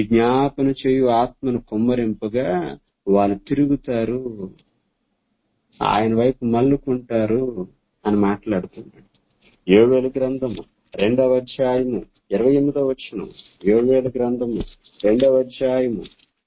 విజ్ఞాపన చేయు ఆత్మను కుమ్మరింపగా వాళ్ళు తిరుగుతారు ఆయన వైపు మల్లుకుంటారు అని మాట్లాడుతున్నాడు యోవేల గ్రంథము రెండవ అధ్యాయము ఇరవై ఎనిమిదవ వచ్చును యోవేల గ్రంథము రెండవ అధ్యాయము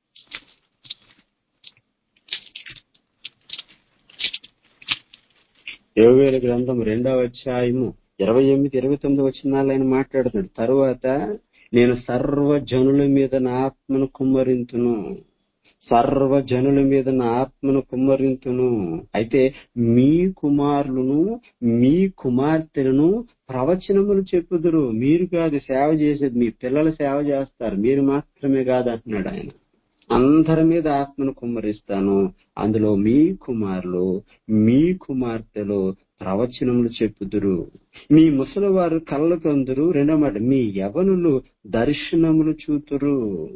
యోవేల గ్రంథం రెండవ అధ్యాయము ఇరవై ఎనిమిది ఇరవై తొమ్మిది వచ్చినాలు ఆయన మాట్లాడుతున్నాడు తరువాత నేను సర్వ జనుల మీద నా ఆత్మను కుమ్మరింతును సర్వ జనుల మీద నా ఆత్మను కుమ్మరింతును అయితే మీ కుమారులను మీ కుమార్తెలను ప్రవచనములు చెప్పుదురు మీరు కాదు సేవ చేసేది మీ పిల్లలు సేవ చేస్తారు మీరు మాత్రమే కాదు అంటున్నాడు ఆయన అందరి మీద ఆత్మను కుమ్మరిస్తాను అందులో మీ కుమారులు మీ కుమార్తెలు ప్రవచనములు చెప్పుదురు మీ ముసలివారు కళ్ళ కొందరు రెండో మాట మీ యవనులు దర్శనములు చూతురు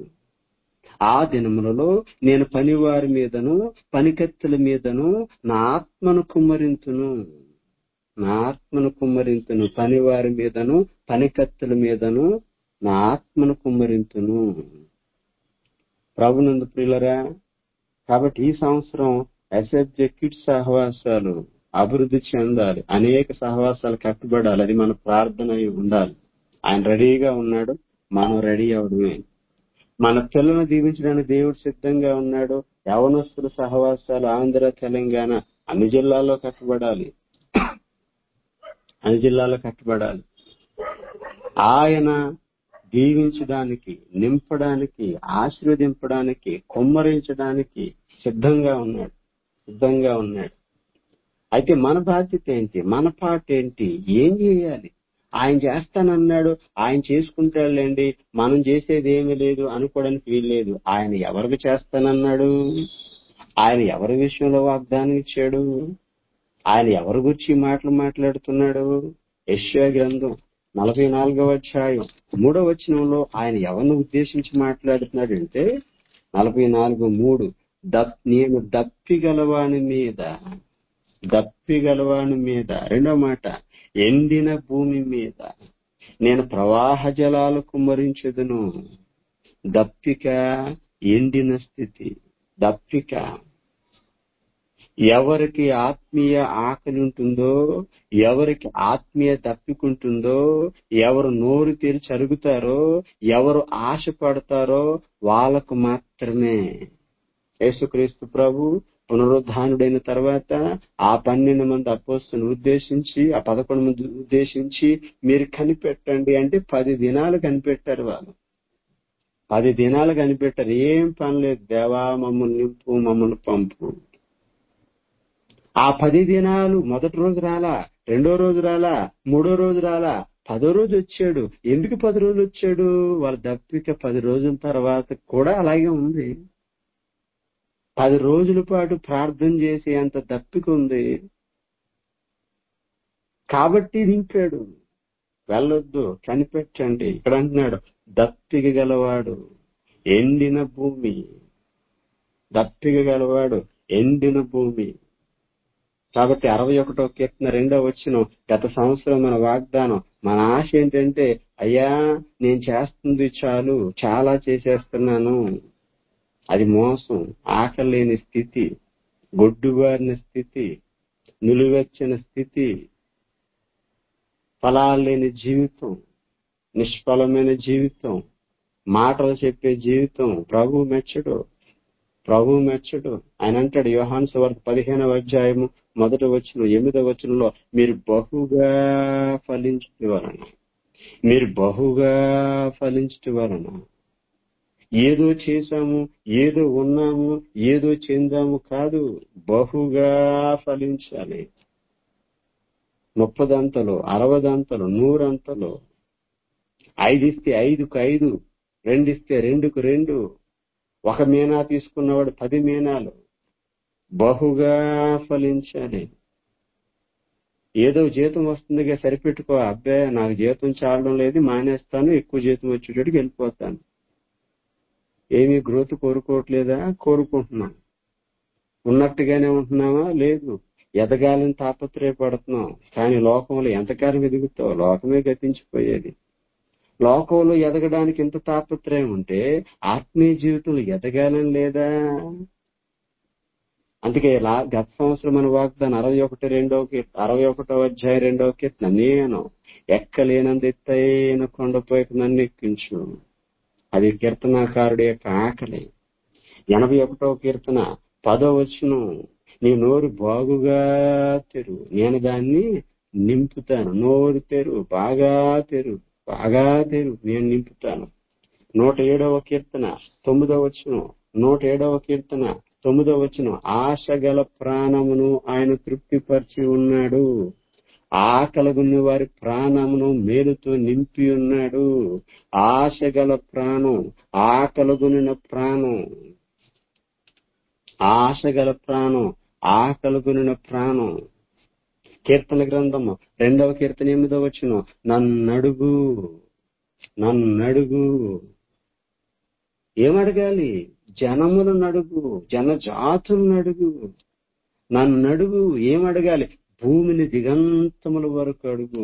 ఆ దినములలో నేను పనివారి మీదను పనికత్తుల మీదను నా ఆత్మను కుమ్మరింతును నా ఆత్మను కుమ్మరింతును పనివారి మీదను పనికత్తుల మీదను నా ఆత్మను కుమ్మరింతును ప్రభునందు ప్రియులరా కాబట్టి ఈ సంవత్సరం ఎస్ఎఫ్జే కిడ్ సహవాసాలు అభివృద్ధి చెందాలి అనేక సహవాసాలు కట్టుబడాలి అది మన ప్రార్థన అయి ఉండాలి ఆయన రెడీగా ఉన్నాడు మనం రెడీ అవడమే మన పిల్లలను దీవించడానికి దేవుడు సిద్ధంగా ఉన్నాడు యవనస్తుల సహవాసాలు ఆంధ్ర తెలంగాణ అన్ని జిల్లాల్లో కట్టబడాలి అన్ని జిల్లాల్లో కట్టబడాలి ఆయన దీవించడానికి నింపడానికి ఆశీర్వదింపడానికి కొమ్మరించడానికి సిద్ధంగా ఉన్నాడు సిద్ధంగా ఉన్నాడు అయితే మన బాధ్యత ఏంటి మన పాట ఏంటి ఏం చేయాలి ఆయన చేస్తానన్నాడు ఆయన చేసుకుంటాడులేండి మనం చేసేది ఏమీ లేదు అనుకోవడానికి వీల్లేదు ఆయన ఎవరికి చేస్తానన్నాడు ఆయన ఎవరి విషయంలో వాగ్దానం ఇచ్చాడు ఆయన ఎవరి గురించి ఈ మాటలు మాట్లాడుతున్నాడు యశ్యా గ్రంథం నలభై నాలుగవ అధ్యాయం మూడవ వచనంలో ఆయన ఎవరిని ఉద్దేశించి మాట్లాడుతున్నాడంటే నలభై నాలుగు మూడు దప్ నేను దప్పిగలవాని మీద దప్పిగలవాని మీద రెండో మాట ఎండిన భూమి మీద నేను ప్రవాహ జలాలు కుమ్మరించదును దప్పిక ఎండిన స్థితి దప్పిక ఎవరికి ఆత్మీయ ఆకలి ఉంటుందో ఎవరికి ఆత్మీయ దప్పికుంటుందో ఎవరు నోరు తెరిచి అరుగుతారో ఎవరు ఆశపడతారో వాళ్ళకు మాత్రమే యేసుక్రీస్తు ప్రభు పునరుద్ధానుడైన తర్వాత ఆ పన్నెండు మంది అపోస్తుని ఉద్దేశించి ఆ పదకొండు మంది ఉద్దేశించి మీరు కనిపెట్టండి అంటే పది దినాలు కనిపెట్టారు వాళ్ళు పది దినాలు కనిపెట్టారు ఏం పని లేదు దేవా మమ్మల్ని నింపు మమ్మల్ని పంపు ఆ పది దినాలు మొదటి రోజు రాలా రెండో రోజు రాలా మూడో రోజు రాలా పదో రోజు వచ్చాడు ఎందుకు పది రోజులు వచ్చాడు వాళ్ళ దప్పిక పది రోజుల తర్వాత కూడా అలాగే ఉంది పది రోజుల పాటు ప్రార్థన చేసి అంత దప్పిక ఉంది కాబట్టి దింపాడు వెళ్ళొద్దు కనిపెట్టండి ఇక్కడ అంటున్నాడు దప్పిక గలవాడు ఎండిన భూమి దప్పిక గలవాడు ఎండిన భూమి కాబట్టి అరవై ఒకటో కీర్తన రెండో వచ్చిన గత సంవత్సరం మన వాగ్దానం మన ఆశ ఏంటంటే అయ్యా నేను చేస్తుంది చాలు చాలా చేసేస్తున్నాను అది మోసం ఆకలి లేని స్థితి గొడ్డుబారిన స్థితి నిలువెచ్చిన స్థితి ఫలాలు లేని జీవితం నిష్ఫలమైన జీవితం మాటలు చెప్పే జీవితం ప్రభు మెచ్చడు ప్రభు మెచ్చడు ఆయన అంటాడు యోహాన్ సువార్త పదిహేనవ అధ్యాయము మొదటి వచ్చిన ఎనిమిదవ వచనంలో మీరు బహుగా ఫలించటి వలన మీరు బహుగా ఫలించటి వలన ఏదో చేశాము ఏదో ఉన్నాము ఏదో చెందాము కాదు బహుగా ఫలించాలి ముప్పదంతలు అరవదంతలు నూరంతలు ఐదిస్తే ఐదుకు ఐదు రెండిస్తే రెండుకు రెండు ఒక మీనా తీసుకున్నవాడు పది మీనాలు బహుగా ఫలించాలి ఏదో జీతం వస్తుందిగా సరిపెట్టుకో అబ్బే నాకు జీతం చాలడం లేదు మానేస్తాను ఎక్కువ జీతం వచ్చేటట్టుకు వెళ్ళిపోతాను ఏమీ గ్రోత్ కోరుకోవట్లేదా కోరుకుంటున్నాం ఉన్నట్టుగానే ఉంటున్నావా లేదు ఎదగాలని తాపత్రయపడుతున్నాం కానీ లోకంలో ఎంతకాలం ఎదుగుతావు లోకమే గతించిపోయేది లోకంలో ఎదగడానికి ఎంత తాపత్రయం ఉంటే ఆత్మీయ జీవితంలో ఎదగాలని లేదా అందుకే లా- గత సంవత్సరం మన వాగ్దానం అరవై ఒకటి రెండవ కీర్తన అరవై ఒకటో అధ్యాయ రెండవ కీర్తన నేను ఎక్కలేనంత ఎత్తైన కొండపైకి నన్ను ఎక్కించు అది కీర్తనాకారుడి యొక్క ఆకలి ఎనభై ఒకటో కీర్తన పదో వచ్చును నీ నోరు బాగుగా తెరు నేను దాన్ని నింపుతాను నోరు తెరు బాగా తెరు బాగా తెరు నేను నింపుతాను నూట ఏడవ కీర్తన తొమ్మిదవ వచ్చును నూట ఏడవ కీర్తన తొమ్మిదవ వచ్చును ఆశ గల ప్రాణమును ఆయన తృప్తిపరిచి ఉన్నాడు ఆకలగున్న వారి ప్రాణమును మేలుతో నింపి ఉన్నాడు ఆశ గల ప్రాణం ఆకలగునిన ప్రాణం ఆశ గల ప్రాణం ఆకలగునిన ప్రాణం కీర్తన గ్రంథము రెండవ కీర్తన ఎనిమిదవ వచ్చును నన్నడుగు నన్నడుగు ఏమడగాలి జనములను అడుగు జనజాతులను అడుగు నన్ను అడుగు ఏమడగాలి భూమిని దిగంతముల వరకు అడుగు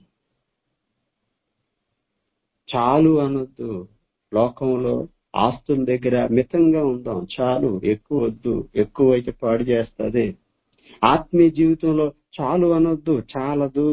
చాలు అనొద్దు లోకంలో ఆస్తుల దగ్గర మితంగా ఉందాం చాలు ఎక్కువ వద్దు ఎక్కువ అయితే పాడు చేస్తుంది ఆత్మీయ జీవితంలో చాలు అనొద్దు చాలదు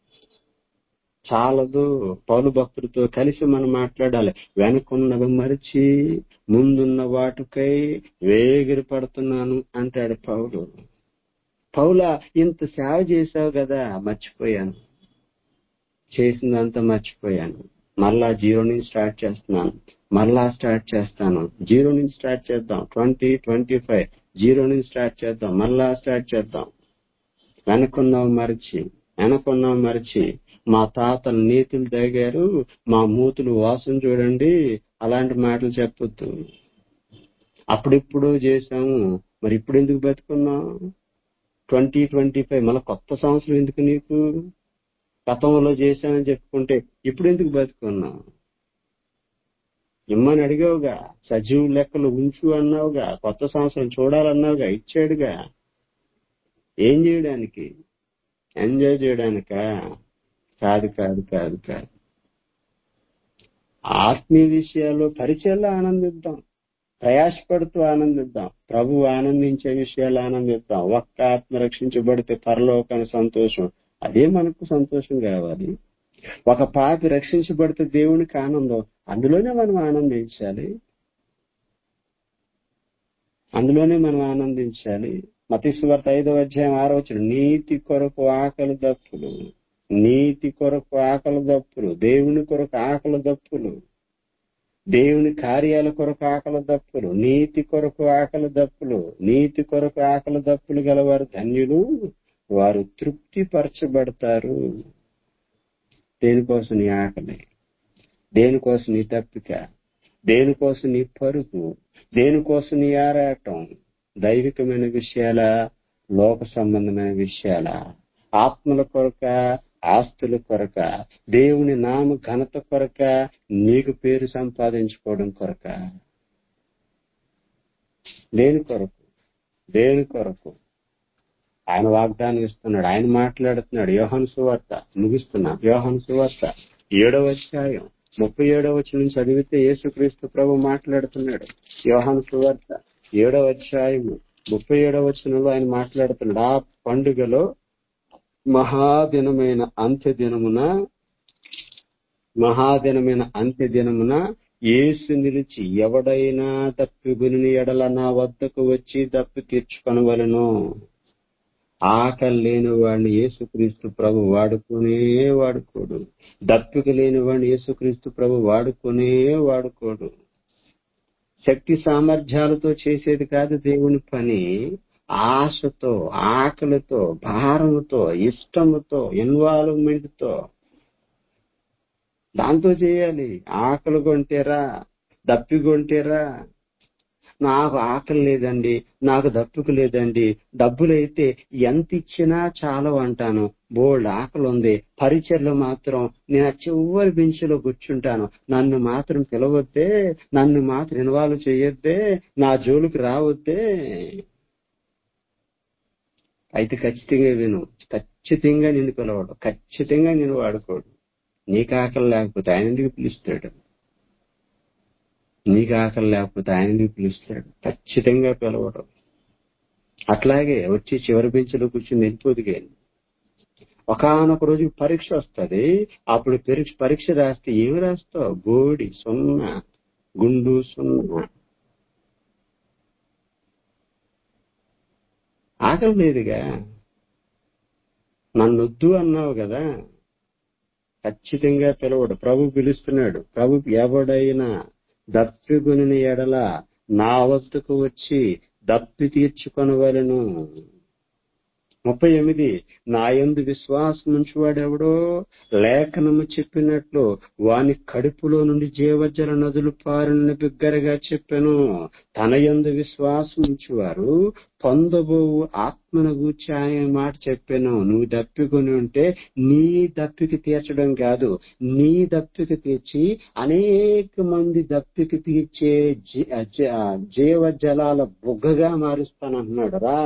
చాలదు పౌలు భక్తుడితో కలిసి మనం మాట్లాడాలి వెనకున్నది మరిచి ముందున్న వాటికై వేగిరి పడుతున్నాను అంటాడు పౌలు పౌలా ఇంత సేవ చేశావు కదా మర్చిపోయాను చేసిందంతా మర్చిపోయాను మళ్ళా జీరో నుంచి స్టార్ట్ చేస్తున్నాను మళ్ళా స్టార్ట్ చేస్తాను జీరో నుంచి స్టార్ట్ చేద్దాం ట్వంటీ ట్వంటీ ఫైవ్ జీరో నుంచి స్టార్ట్ చేద్దాం మళ్ళా స్టార్ట్ చేద్దాం వెనకున్నావు మరిచి వెనకున్నావు మరిచి మా తాతలు నీతులు తాగారు మా మూతులు వాసన చూడండి అలాంటి మాటలు చెప్పొద్దు అప్పుడిప్పుడు చేశాము మరి ఇప్పుడు ఎందుకు బతుకున్నాం ట్వంటీ ట్వంటీ ఫైవ్ మళ్ళీ కొత్త సంవత్సరం ఎందుకు నీకు గతంలో చేశానని చెప్పుకుంటే ఇప్పుడు ఎందుకు బతుకున్నావు ఇమ్మని అడిగావుగా సజీవు లెక్కలు ఉంచు అన్నావుగా కొత్త సంవత్సరం చూడాలన్నావుగా ఇచ్చాడుగా ఏం చేయడానికి ఎంజాయ్ చేయడానికా కాదు కాదు కాదు కాదు ఆత్మీయ విషయాల్లో పరిచయాల్లో ఆనందిద్దాం ప్రయాసపడుతూ ఆనందిద్దాం ప్రభు ఆనందించే విషయాలు ఆనందిద్దాం ఒక్క ఆత్మ రక్షించబడితే పరలోకాన్ని సంతోషం అదే మనకు సంతోషం కావాలి ఒక పాపి రక్షించబడితే దేవునికి ఆనందం అందులోనే మనం ఆనందించాలి అందులోనే మనం ఆనందించాలి మతీశ్వర్త ఐదవ అధ్యాయం ఆరో వచ్చిన నీతి కొరకు ఆకలి దప్పులు నీతి కొరకు ఆకలి దప్పులు దేవుని కొరకు ఆకలి దప్పులు దేవుని కార్యాల కొరకు ఆకలి దప్పులు నీతి కొరకు ఆకలి దప్పులు నీతి కొరకు ఆకలి దప్పులు గలవారు ధన్యులు వారు తృప్తి పరచబడతారు దేనికోసం నీ ఆకలి దేనికోసం నీ తప్పిక దేనికోసం నీ పరుగు దేనికోసం నీ ఆరాటం దైవికమైన విషయాల లోక సంబంధమైన విషయాల ఆత్మల కొరక ఆస్తుల కొరక దేవుని నామ ఘనత కొరక నీకు పేరు సంపాదించుకోవడం కొరక దేని కొరకు దేని కొరకు ఆయన వాగ్దానం ఇస్తున్నాడు ఆయన మాట్లాడుతున్నాడు యోహన్ సువార్త ముగిస్తున్నా యోహన్ సువార్త ఏడవ అధ్యాయం ముప్పై ఏడవ వచ్చిన నుంచి చదివితే యేసుక్రీస్తు ప్రభు మాట్లాడుతున్నాడు యోహన్ సువార్త ఏడవ అధ్యాయము ముప్పై ఏడవ వచనంలో ఆయన మాట్లాడుతున్నాడు ఆ పండుగలో మహాదినమైన అంత్య దినమున మహాదినమైన అంత్య దినమున ఏసు నిలిచి ఎవడైనా తప్పిగుని ఎడల నా వద్దకు వచ్చి తప్పి తీర్చుకొనవలను ఆకలి లేని వాడిని యేసుక్రీస్తు ప్రభు వాడుకునే వాడుకోడు దప్పిక లేని వాడిని యేసుక్రీస్తు ప్రభు వాడుకునే వాడుకోడు శక్తి సామర్థ్యాలతో చేసేది కాదు దేవుని పని ఆశతో ఆకలితో భారముతో ఇష్టముతో ఇన్వాల్వ్మెంట్ తో దాంతో చేయాలి ఆకలి కొంటేరా దప్పి కొంటేరా నాకు ఆకలి లేదండి నాకు దప్పుకు లేదండి డబ్బులైతే ఎంత ఇచ్చినా చాలా అంటాను బోల్డ్ ఆకలి ఉంది పరిచయలో మాత్రం నేను చివరి బెంచ్లో కూర్చుంటాను నన్ను మాత్రం పిలవద్దే నన్ను మాత్రం ఇన్వాల్వ్ చేయొద్దే నా జోలికి రావద్దే అయితే ఖచ్చితంగా విను ఖచ్చితంగా నిన్ను పిలవడు ఖచ్చితంగా నేను వాడుకోడు నీకు ఆకలి లేకపోతే ఆయన ఎందుకు పిలుస్తాడు నీకు ఆకలి లేకపోతే ఆయన ఎందుకు పిలుస్తాడు ఖచ్చితంగా పిలవడు అట్లాగే వచ్చి చివరి బెంచ్లో కూర్చుని వెళ్ళిపోదు కానీ ఒకనొక రోజు పరీక్ష వస్తుంది అప్పుడు పరీక్ష పరీక్ష రాస్తే ఏమి రాస్తావు బోడి సున్నా గుండు సున్నా ఆకలి లేదుగా నన్నొద్దు అన్నావు కదా ఖచ్చితంగా పిలవడు ప్రభు పిలుస్తున్నాడు ప్రభు ఎవడైనా దప్పిగొని ఎడల నా వద్దకు వచ్చి దప్పి తీర్చుకొనవలను ముప్పై ఎనిమిది నా యందు విశ్వాసం ఉంచువాడెవడో లేఖనము చెప్పినట్లు వాని కడుపులో నుండి జీవజల నదులు పారిన బిగ్గరగా చెప్పాను తన యందు విశ్వాసం ఉంచువారు పొందబోవు ఆత్మను గూర్చి ఆయన మాట చెప్పాను నువ్వు దప్పికొని ఉంటే నీ దప్పికి తీర్చడం కాదు నీ దప్పికి తీర్చి అనేక మంది దప్పికి తీర్చే జీ- జ- జీవజలాల బుగ్గగా మారుస్తానంటున్నాడు రా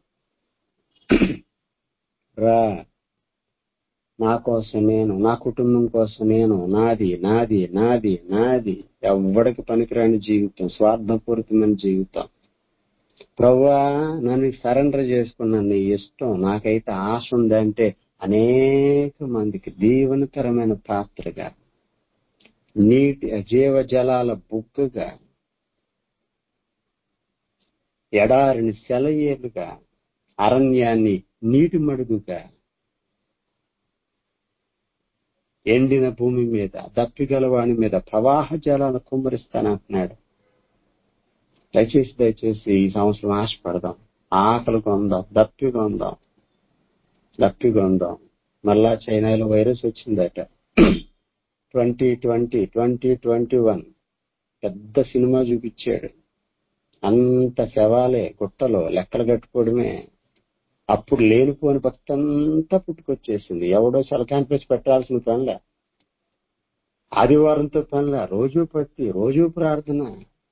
రా నా కోసం నేను నా కుటుంబం కోసం నేను నాది నాది నాది నాది ఎవ్వడికి పనికిరాని జీవితం స్వార్థపూరితమైన జీవితం ప్రవ్వా నన్ను సరెండర్ చేసుకున్నాను నీ ఇష్టం నాకైతే ఆశ ఉందంటే అనేక మందికి దీవనకరమైన పాత్రగా నీటి జీవజలాల బుక్కుగా ఎడారిని సెలయేలుగా అరణ్యాన్ని నీటి మడుగుగా ఎండిన భూమి మీద దప్పిగల వాని మీద ప్రవాహ జలాలను కుమ్మరిస్తానంటున్నాడు దయచేసి దయచేసి ఈ సంవత్సరం ఆశపడదాం ఆకలి కొందాం దప్పి కొందాం దప్పి కొందాం మళ్ళా చైనాలో వైరస్ వచ్చిందట twenty twenty twenty twenty one పెద్ద సినిమా చూపించాడు అంత శవాలే గుట్టలో లెక్కలు కట్టుకోవడమే అప్పుడు లేనిపోని భక్తి అంతా పుట్టుకొచ్చేసింది ఎవడో సెలకాన్పేసి పెట్టాల్సిన పనిలే ఆదివారంతో పనిలే రోజు పట్టి రోజు ప్రార్థన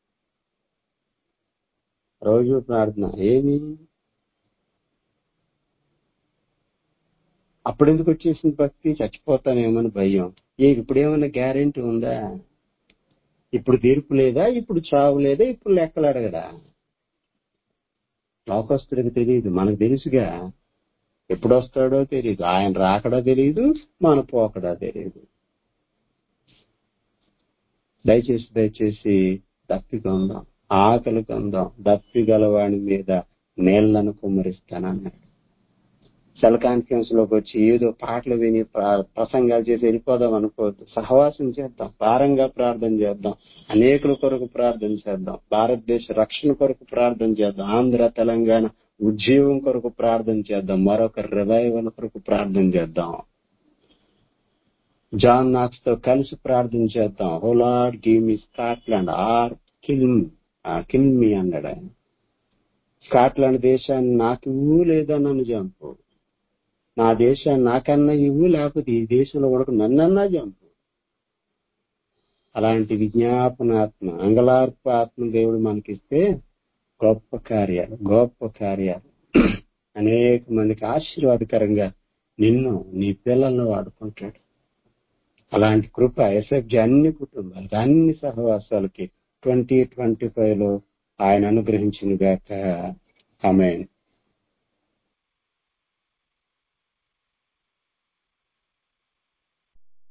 రోజు ప్రార్థన ఏమి అప్పుడెందుకు వచ్చేసింది భక్తి చచ్చిపోతానేమని భయం ఏ ఇప్పుడు ఏమైనా గ్యారెంటీ ఉందా ఇప్పుడు తీర్పు లేదా ఇప్పుడు చావు లేదా ఇప్పుడు లెక్కలు అడగడా లోకస్తుడికి తెలియదు మనకు తెలుసుగా ఎప్పుడు వస్తాడో తెలియదు ఆయన రాకడా తెలియదు మన పోకడా తెలియదు దయచేసి దయచేసి దప్పి కొందాం ఆకలి కొందాం దప్పి గలవాడి మీద నీళ్లను కుమ్మరిస్తానన్నాడు సెల్ కాన్ఫరెన్స్ లోకి వచ్చి ఏదో పాటలు విని ప్ర- ప్రసంగాలు చేసి వెళ్ళిపోదాం అనుకోవద్దు సహవాసం చేద్దాం భారంగా ప్రార్థన చేద్దాం అనేకుల కొరకు ప్రార్థన చేద్దాం భారతదేశ రక్షణ కొరకు ప్రార్థన చేద్దాం ఆంధ్ర తెలంగాణ ఉద్యోగం కొరకు ప్రార్థన చేద్దాం మరొక రివైవల్ కొరకు ప్రార్థన చేద్దాం జాన్ నాక్స్ తో కలిసి ప్రార్థన చేద్దాం oh lord give me Scotland or kill kill me అన్నాడు ఆయన స్కాట్లాండ్ దేశాన్ని నాకు ఇవ్వు లేదా నన్ను చంపు నా దేశాన్ని నాకన్నా ఇవ్వు లేకపోతే ఈ దేశంలో కూడా నన్నన్నా చంపు అలాంటి విజ్ఞాపనాత్మ అంగలార్ప ఆత్మ దేవుడు మనకిస్తే గొప్ప కార్యాలు గొప్ప కార్యాలు అనేక మందికి ఆశీర్వాదకరంగా నిన్ను నీ పిల్లలను వాడుకుంటాడు అలాంటి కృప ఎస్ఎఫ్జి అన్ని కుటుంబాలకి అన్ని సహవాసాలకి ట్వంటీ ట్వంటీ ఫైవ్ లో ఆయన అనుగ్రహించిన గాక ఆమె